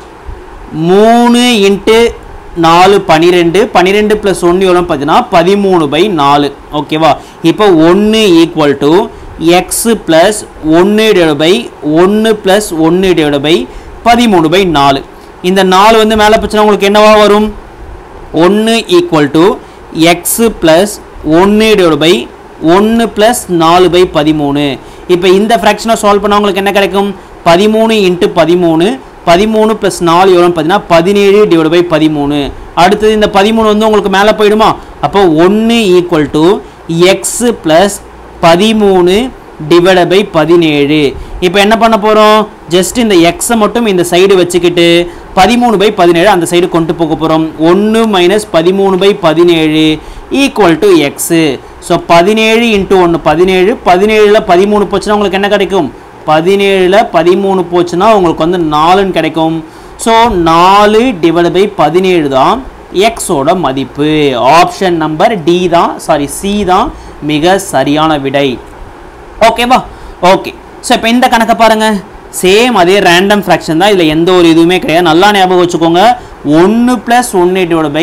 [SPEAKER 1] மூணு இன்ட்டு நாலு பன்னிரெண்டு பன்னிரெண்டு ப்ளஸ் ஒன்று எவ்வளோ பார்த்தீங்கன்னா பதிமூணு பை நாலு ஓகேவா இப்போ ஒன்று ஈக்குவல் டு எக்ஸு ப்ளஸ் ஒன்று டிவைட் பை ஒன்று ப்ளஸ் ஒன்று டிவைட் பை பதிமூணு பை நாலு இந்த நாலு வந்து மேலே போச்சுன்னா உங்களுக்கு என்னவா வரும் ஒன்று ஈக்குவல் டு எக்ஸு ப்ளஸ் ஒன்று டிவைட் பை ஒன்று ப்ளஸ் நாலு பை பதிமூணு இப்போ இந்த ஃப்ராக்ஷனை சால்வ் பண்ணால் உங்களுக்கு என்ன கிடைக்கும் பதிமூணு இன்ட்டு பதிமூணு பதிமூணு ப்ளஸ் நாலு எவ்வளோன்னு பார்த்தீங்கன்னா பதினேழு டிவைட் பை பதிமூணு அடுத்தது இந்த பதிமூணு வந்து உங்களுக்கு மேலே போயிடுமா அப்போ ஒன்று ஈக்குவல் டு எக்ஸு ப்ளஸ் பதிமூணு டிவைட் பை பதினேழு இப்போ என்ன பண்ண போகிறோம் ஜஸ்ட் இந்த எக்ஸை மட்டும் இந்த சைடு வச்சுக்கிட்டு பதிமூணு பை பதினேழு அந்த சைடு கொண்டு போக போகிறோம் ஒன்று மைனஸ் பதிமூணு பை பதினேழு ஈக்குவல் டு எக்ஸு ஸோ பதினேழு இன்ட்டு ஒன்று பதினேழு பதினேழில் பதிமூணு போச்சுன்னா உங்களுக்கு என்ன கிடைக்கும் பதினேழில் பதிமூணு போச்சுன்னா உங்களுக்கு வந்து நாலுன்னு கிடைக்கும் ஸோ நாலு டிவைட் பை பதினேழு தான் எக்ஸோட மதிப்பு ஆப்ஷன் நம்பர் டி தான் சாரி சி தான் மிக சரியான விடை ஓகேவா ஓகே ஸோ இப்போ இந்த கணக்கை பாருங்க சேம் அதே ரேண்டம் ஃப்ராக்ஷன் தான் இதில் எந்த ஒரு இதுவுமே கிடையாது நல்லா ஞாபகம் வச்சுக்கோங்க ஒன்று ப்ளஸ் ஒன்று டிவைட் பை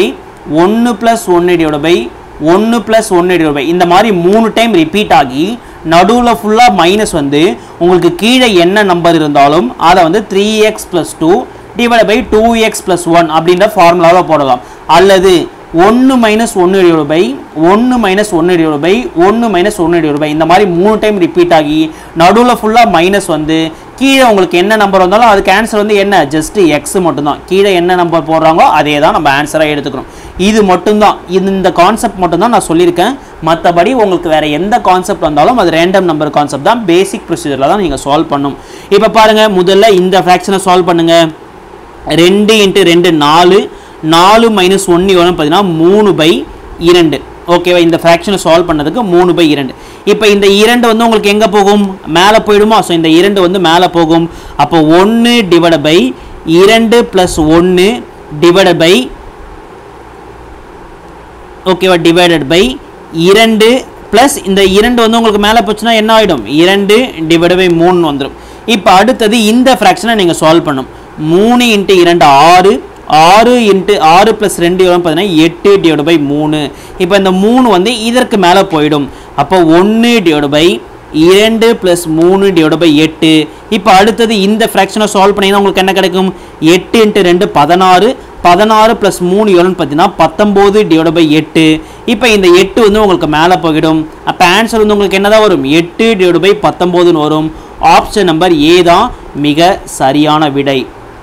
[SPEAKER 1] ஒன்று ப்ளஸ் ஒன்று டிவைட் பை ஒன்று ப்ளஸ் ஒன்று டிவைட் பை இந்த மாதிரி மூணு டைம் ரிப்பீட் ஆகி நடுவில் ஃபுல்லாக மைனஸ் வந்து உங்களுக்கு கீழே என்ன நம்பர் இருந்தாலும் அதை வந்து three X plus two divide by two X plus one அப்படின்ற ஃபார்முலாவில் போடலாம் அல்லது ஒன்று மைனஸ் ஒன்று டிவைட் பை ஒன்று மைனஸ் ஒன்று டிவைட் பை ஒன்று மைனஸ் ஒன்று டிவைட் பை இந்த மாதிரி மூணு டைம் ரிப்பீட் ஆகி நடுவில் ஃபுல்லாக மைனஸ் வந்து கீழே உங்களுக்கு என்ன நம்பர் வந்தாலும் அதுக்கு ஆன்சர் வந்து என்ன ஜஸ்ட் எக்ஸ் மட்டும்தான் கீழே என்ன நம்பர் போடுறாங்களோ அதே தான் நம்ம ஆன்சராக எடுத்துக்கணும் இது மட்டும்தான் இது இந்த கான்செப்ட் மட்டும்தான் நான் சொல்லியிருக்கேன் மற்றபடி உங்களுக்கு வேற எந்த கான்செப்ட் வந்தாலும் அது ரேண்டம் நம்பர் கான்செப்ட் தான் பேசிக் ப்ரொசீஜரில் தான் நீங்கள் சால்வ் பண்ணும் இப்போ பாருங்கள் முதல்ல இந்த ஃப்ராக்ஷனை சால்வ் பண்ணுங்கள் ரெண்டு இன்ட்டு ரெண்டு நாலு நாலு மைனஸ் ஒன்று எவ்வளோ பார்த்தீங்கன்னா மூணு பை இரண்டு ஓகேவா இந்த ஃப்ராக்ஷனை சால்வ் பண்ணதுக்கு மூணு பை இரண்டு இப்போ இந்த இரண்டு வந்து உங்களுக்கு எங்கே போகும் மேலே போயிடுமா ஸோ இந்த இரண்டு வந்து மேலே போகும் அப்போ ஒன்று டிவைட் பை இரண்டு ப்ளஸ் ஒன்று டிவைட் பை ஓகேவா டிவைடட் பை இரண்டு ப்ளஸ் இந்த இரண்டு வந்து உங்களுக்கு மேலே போச்சுன்னா என்ன ஆகிடும் இரண்டு டிவைட் பை மூணு வந்துடும் இப்போ அடுத்தது இந்த ஃப்ராக்ஷனை நீங்கள் சால்வ் பண்ணும் மூணு இன்ட்டு இரண்டு ஆறு ஆறு இன்ட்டு ஆறு ப்ளஸ் ரெண்டு எவ்வளோ பார்த்தீங்கன்னா எட்டு டிவைட் பை மூணு இப்போ இந்த மூணு வந்து இதற்கு மேலே போயிடும் அப்போ ஒன்று டிவைட் பை இரண்டு ப்ளஸ் மூணு டிவைட் பை எட்டு இப்போ அடுத்தது இந்த ஃப்ராக்ஷனை சால்வ் பண்ணிங்கன்னா உங்களுக்கு என்ன கிடைக்கும் எட்டு இன்ட்டு ரெண்டு பதினாறு பதினாறு ப்ளஸ் மூணு எவ்வளோன்னு பார்த்தீங்கன்னா பத்தொம்போது டிவைட் பை எட்டு இப்போ இந்த எட்டு வந்து உங்களுக்கு மேலே போயிடும் அப்போ ஆன்சர் வந்து உங்களுக்கு என்னதான் வரும் எட்டு டிவைட் பை பத்தொம்போதுன்னு வரும் ஆப்ஷன் நம்பர் ஏ தான் மிக சரியான விடை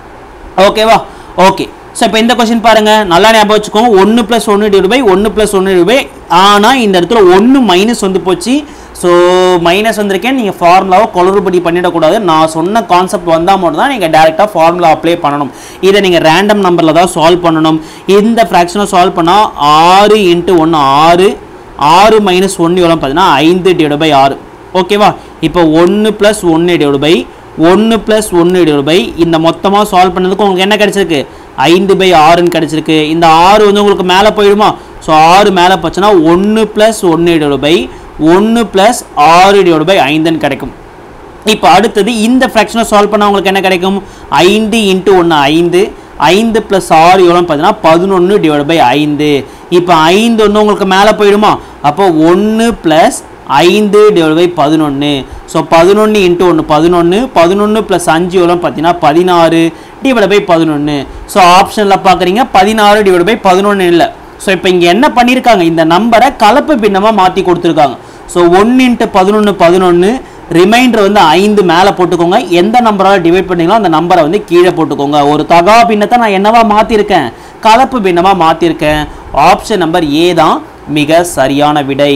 [SPEAKER 1] ஓகேவா ஓகே ஸோ இப்போ இந்த கொஸ்டின் பாருங்க நல்லா ஞாபகம் வச்சுக்கோங்க ஒன்று ப்ளஸ் ஒன்று டிவைட் பை ஒன்று ப்ளஸ் ஒன்று டிவைட் பை ஆனால் இந்த இடத்துல ஒன்று மைனஸ் வந்து போச்சு ஸோ மைனஸ் வந்திருக்கேன் நீங்கள் ஃபார்முலாவை குளறுபடி பண்ணிடக்கூடாது நான் சொன்ன கான்செப்ட் வந்தால் மட்டும் தான் நீங்கள் டேரெக்டாக ஃபார்முலா அப்ளை பண்ணணும் இதை நீங்கள் ரேண்டம் நம்பரில் தான் சால்வ் பண்ணணும் இந்த ஃப்ராக்ஷனை சால்வ் பண்ணால் ஆறு இன்ட்டு ஒன்று ஆறு ஆறு மைனஸ் ஒன்று எவ்வளோ பார்த்தீங்கன்னா ஐந்து டிவைட் பை ஆறு ஓகேவா இப்போ ஒன்று ப்ளஸ் ஒன்று டிவைட் பை ஒன்று ப்ளஸ் ஒன்று டிவைட் பை இந்த மொத்தமாக சால்வ் பண்ணதுக்கு உங்களுக்கு என்ன கிடைச்சிருக்கு ஐந்து பை ஆறுன்னு கிடைச்சிருக்கு இந்த ஆறு வந்து உங்களுக்கு மேலே போயிடுமா ஸோ ஆறு மேலே போச்சுன்னா ஒன்று ப்ளஸ் ஒன்று டிவைட் பை ஒன்று ப்ளஸ் ஆறு டிவைட் பை ஐந்துன்னு கிடைக்கும் இப்போ அடுத்தது இந்த ஃப்ராக்ஷனை சால்வ் பண்ணால் உங்களுக்கு என்ன கிடைக்கும் ஐந்து இன்ட்டு ஒன்று ஐந்து ஐந்து ப்ளஸ் ஆறு எவ்வளோன்னு பார்த்தீங்கன்னா பதினொன்று டிவைட் பை ஐந்து இப்போ ஐந்து வந்து உங்களுக்கு மேலே போயிடுமா அப்போ ஒன்று ப்ளஸ் ஐந்து டிவைட் பை பதினொன்று ஸோ பதினொன்று இன்ட்டு ஒன்று பதினொன்று பதினொன்று ப்ளஸ் அஞ்சு எவ்வளோன்னு பார்த்தீங்கன்னா பதினாறு டிவைட் பை பதினொன்று ஸோ ஆப்ஷனில் பார்க்குறீங்க பதினாறு டிவைட் பை பதினொன்று இல்லை ஸோ இப்போ இங்கே என்ன பண்ணியிருக்காங்க இந்த நம்பரை கலப்பு பின்னமாக மாற்றி கொடுத்துருக்காங்க ஸோ ஒன்று இன்ட்டு பதினொன்று பதினொன்று ரிமைண்டர் வந்து ஐந்து மேலே போட்டுக்கோங்க எந்த நம்பரால் டிவைட் பண்ணீங்களோ அந்த நம்பரை வந்து கீழே போட்டுக்கோங்க ஒரு தகா பின்னத்தை நான் என்னவா மாற்றிருக்கேன் கலப்பு பின்னமாக மாற்றிருக்கேன் ஆப்ஷன் நம்பர் ஏ தான் மிக சரியான விடை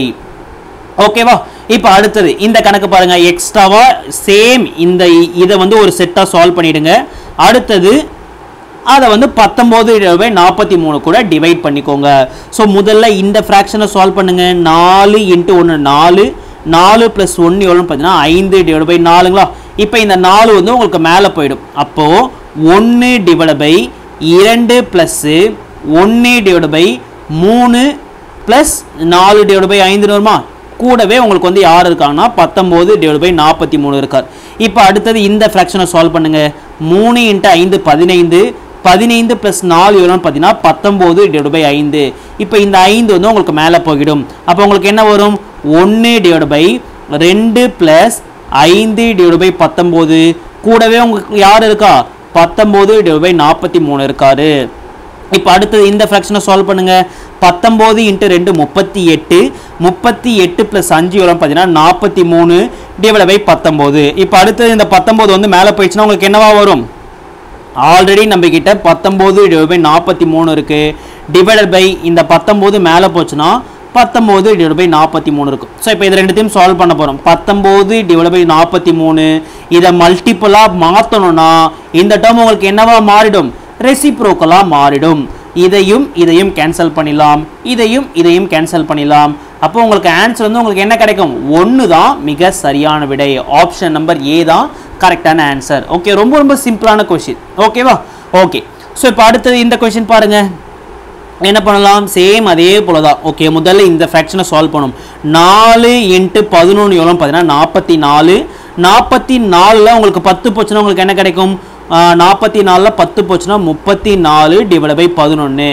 [SPEAKER 1] ஓகேவா இப்போ அடுத்தது இந்த கணக்கு பாருங்க எக்ஸ்ட்ராவா சேம் இந்த இதை வந்து ஒரு செட்டாக சால்வ் பண்ணிடுங்க அடுத்தது அதை வந்து பத்தொம்போது பை நாற்பத்தி மூணு கூட டிவைட் பண்ணிக்கோங்க ஸோ முதல்ல இந்த ஃப்ராக்ஷனை சால்வ் பண்ணுங்க நாலு இன்ட்டு ஒன்று நாலு நாலு ப்ளஸ் ஒன்று எவ்வளோன்னு பார்த்தீங்கன்னா ஐந்து டிவைட் பை நாலுங்களா இப்போ இந்த நாலு வந்து உங்களுக்கு மேலே போயிடும் அப்போது ஒன்று டிவைட் பை இரண்டு ப்ளஸ்ஸு ஒன்று டிவைட் பை மூணு ப்ளஸ் நாலு டிவைட் பை ஐந்து வருமா கூடவே உங்களுக்கு வந்து யார் இருக்காங்கன்னா பத்தொம்போது டிவைட் பை நாற்பத்தி மூணு இருக்கார் இப்போ அடுத்தது இந்த ஃப்ராக்ஷனை சால்வ் பண்ணுங்க மூணு இன்ட்டு ஐந்து பதினைந்து பதினைந்து ப்ளஸ் நாலு எவ்வளோன்னு பார்த்தீங்கன்னா பத்தொம்போது டிவைட் பை ஐந்து இப்போ இந்த ஐந்து வந்து உங்களுக்கு மேலே போயிடும் அப்போ உங்களுக்கு என்ன வரும் ஒன்று டிவைட் பை ரெண்டு ப்ளஸ் ஐந்து டிவைட் பை பத்தொம்போது கூடவே உங்களுக்கு யார் இருக்கா பத்தொம்போது டிவைட் பை நாற்பத்தி மூணு இருக்காரு இப்போ அடுத்தது இந்த ஃப்ராக்ஷனை சால்வ் பண்ணுங்க பத்தொம்போது இன்ட்டு ரெண்டு முப்பத்தி எட்டு முப்பத்தி எட்டு ப்ளஸ் அஞ்சு எவ்வளோ பார்த்தீங்கன்னா நாற்பத்தி மூணு டிவைட் பை பத்தொம்போது இப்போ அடுத்தது இந்த பத்தொம்போது வந்து மேலே போயிடுச்சுன்னா உங்களுக்கு என்னவா வரும் ஆல்ரெடி நம்ம கிட்ட பத்தொம்போது டிவைட் பை நாற்பத்தி மூணு இருக்கு டிவைடட் பை இந்த பத்தொம்போது மேலே போச்சுன்னா பத்தொம்போது டிவைட் பை நாற்பத்தி மூணு இருக்கும் ஸோ இப்போ இது ரெண்டுத்தையும் சால்வ் பண்ண போகிறோம் பத்தொம்போது டிவைட் பை நாற்பத்தி மூணு இதை மல்டிப்புளாக மாற்றணும்னா இந்த டேர்ம் உங்களுக்கு என்னவா மாறிடும் ரெசிப்ரோக்கலாக மாறிடும் இதையும் இதையும் கேன்சல் பண்ணிடலாம் இதையும் இதையும் கேன்சல் பண்ணிடலாம் அப்போ உங்களுக்கு ஆன்சர் வந்து உங்களுக்கு என்ன கிடைக்கும் ஒன்று தான் மிக சரியான விடை ஆப்ஷன் நம்பர் ஏ தான் கரெக்டான ஆன்சர் ஓகே ரொம்ப ரொம்ப சிம்பிளான கொஷின் ஓகேவா ஓகே ஸோ இப்போ அடுத்தது இந்த கொஷின் பாருங்க என்ன பண்ணலாம் சேம் அதே போல தான் ஓகே முதல்ல இந்த ஃப்ராக்ஷனை சால்வ் பண்ணும் நாலு இன்ட்டு பதினொன்று எவ்வளோ பார்த்தீங்கன்னா நாற்பத்தி நாலு நாற்பத்தி நாலில் உங்களுக்கு பத்து போச்சுன்னா உங்களுக்கு என்ன கிடைக்கும் நாற்பத்தி நாலில் பத்து போச்சுன்னா முப்பத்தி நாலு டிவைட் பை பதினொன்று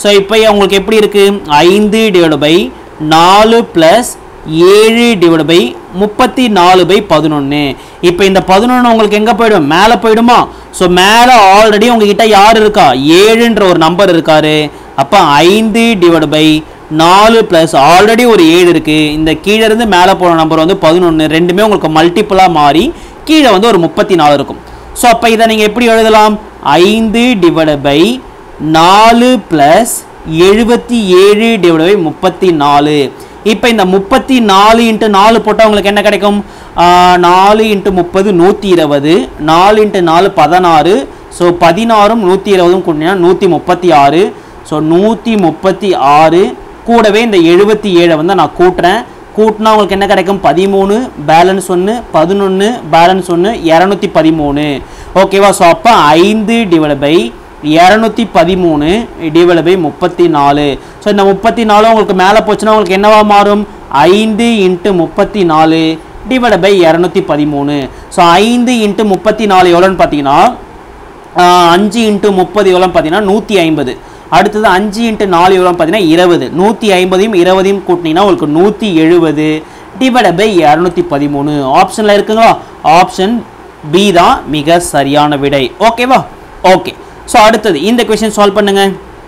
[SPEAKER 1] ஸோ இப்போ உங்களுக்கு எப்படி இருக்குது ஐந்து டிவைட் பை நாலு ப்ளஸ் ஏழு டிவைட் பை முப்பத்தி நாலு பை பதினொன்று இப்போ இந்த பதினொன்று உங்களுக்கு எங்கே போயிடும் மேலே போயிடுமா ஸோ மேலே ஆல்ரெடி உங்ககிட்ட யார் இருக்கா ஏழுன்ற ஒரு நம்பர் இருக்காரு அப்போ ஐந்து டிவைட் பை நாலு ப்ளஸ் ஆல்ரெடி ஒரு ஏழு இருக்குது இந்த கீழே இருந்து மேலே போகிற நம்பர் வந்து பதினொன்று ரெண்டுமே உங்களுக்கு மல்டிப்புளாக மாறி கீழே வந்து ஒரு முப்பத்தி நாலு இருக்கும் ஸோ அப்போ இதை நீங்கள் எப்படி எழுதலாம் ஐந்து டிவைட் பை நாலு ப்ளஸ் எழுபத்தி ஏழு டிவைட் பை முப்பத்தி நாலு இப்போ இந்த முப்பத்தி நாலு இன்ட்டு நாலு போட்டால் உங்களுக்கு என்ன கிடைக்கும் ஆஹ், நாலு இன்ட்டு முப்பது நூற்றி இருபது நாலு இன்ட்டு நாலு பதினாறு ஸோ பதினாறும் நூற்றி இருபதும் கூட்டினா நூற்றி முப்பத்தி ஆறு ஸோ நூற்றி முப்பத்தி ஆறு கூடவே இந்த எழுபத்தி ஏழை வந்து நான் கூட்டுறேன் கூட்டினா உங்களுக்கு என்ன கிடைக்கும் பதிமூணு பேலன்ஸ் ஒன்று பதினொன்று பேலன்ஸ் ஒன்று இரநூத்தி பதிமூணு ஓகேவா ஸோ அப்போ ஐந்து டிவைட் பை இரநூத்தி பதிமூணு டிவைட் பை முப்பத்தி நாலு ஸோ இந்த முப்பத்தி நாலு உங்களுக்கு மேலே போச்சுன்னா உங்களுக்கு என்னவா மாறும் ஐந்து இன்ட்டு முப்பத்தி நாலு டிவைட் பை இரநூத்தி பதிமூணு ஸோ ஐந்து இன்ட்டு முப்பத்தி நாலு எவ்வளோன்னு பார்த்தீங்கன்னா ஆஹ், அஞ்சு இன்ட்டு முப்பது எவ்வளோன்னு பார்த்தீங்கன்னா நூற்றி ஐம்பது அடுத்தது அஞ்சு இன்ட்டு நாலு எவ்வளோன்னு பார்த்தீங்கன்னா இருபது நூற்றி ஐம்பதையும் இருபதையும் கூட்டினீங்கன்னா உங்களுக்கு நூற்றி எழுபது டிவைட் பை இரநூத்தி பதிமூணு ஆப்ஷனில் இருக்குங்களா ஆப்ஷன் பி தான் மிக சரியான விடை ஓகேவா ஓகே ஸோ அடுத்தது இந்த கொஷின் சால்வ் பண்ணுங்க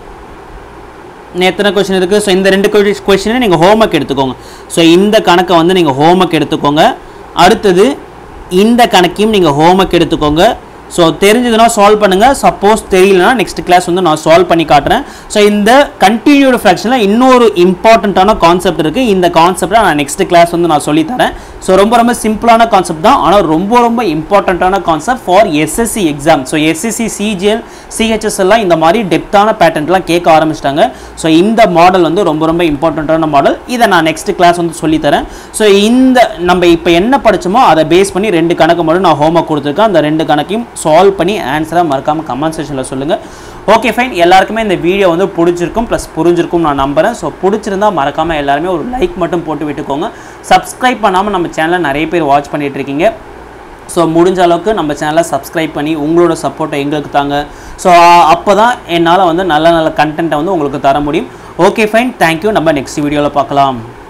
[SPEAKER 1] இன்னும் எத்தனை கொஷின் இருக்குது ஸோ இந்த ரெண்டு கொஷினை நீங்கள் ஹோம்ஒர்க் எடுத்துக்கோங்க ஸோ இந்த கணக்கை வந்து நீங்கள் ஹோம்ஒர்க் எடுத்துக்கோங்க அடுத்தது இந்த கணக்கையும் நீங்கள் ஹோம்ஒர்க் எடுத்துக்கோங்க ஸோ தெரிஞ்சதுன்னா சால்வ் பண்ணுங்கள் சப்போஸ் தெரியலனா நெக்ஸ்ட் கிளாஸ் வந்து நான் சால்வ் பண்ணி காட்டுறேன் ஸோ இந்த கண்டினியூடு ஃப்ராக்ஷனில் இன்னொரு இம்பார்ட்டண்ட்டான கான்செப்ட் இருக்குது இந்த கான்செப்டை நான் நெக்ஸ்ட் கிளாஸ் வந்து நான் சொல்லித்தரேன் ஸோ ரொம்ப ரொம்ப சிம்பிளான கான்செப்ட் தான் ஆனால் ரொம்ப ரொம்ப இம்பார்ட்டண்ட்டான concept for SSC exam so SSC CGL CHS எல்லாம் இந்த மாதிரி டெப்த்தான பேட்டர்ன்லாம் கேட்க ஆரம்பிச்சிட்டாங்க ஸோ இந்த மாடல் வந்து ரொம்ப ரொம்ப இம்பார்ட்டண்ட்டான மாடல் இதை நான் நெக்ஸ்ட் கிளாஸ் வந்து சொல்லித்தரேன் ஸோ இந்த நம்ம இப்போ என்ன படிச்சோமோ அதை பேஸ் பண்ணி ரெண்டு கணக்கு மட்டும் நான் ஹோம்ஒர்க் கொடுத்துருக்கேன் அந்த ரெண்டு கணக்கையும் சால்வ் பண்ணி ஆன்சராக மறக்காமல் கமெண்ட் செக்ஷனில் சொல்லுங்கள் ஓகே ஃபைன் எல்லாருக்குமே இந்த வீடியோ வந்து பிடிச்சிருக்கும் ப்ளஸ் புரிஞ்சிருக்கும் நான் நம்புறேன் ஸோ பிடிச்சிருந்தா மறக்காமல் எல்லாருமே ஒரு லைக் மட்டும் போட்டு விட்டுக்கோங்க சப்ஸ்கிரைப் பண்ணாமல் நம்ம சேனலை நிறைய பேர் வாட்ச் பண்ணிட்டு இருக்கீங்க ஸோ முடிஞ்ச அளவுக்கு நம்ம சேனலை சப்ஸ்கிரைப் பண்ணி உங்களோட சப்போர்ட்டை எங்களுக்கு தாங்க ஸோ அப்போ தான் என்னால் வந்து நல்ல நல்ல கண்டென்ட்டை வந்து உங்களுக்கு தர முடியும் ஓகே ஃபைன் தேங்க்யூ நம்ம நெக்ஸ்ட் வீடியோவில் பார்க்கலாம்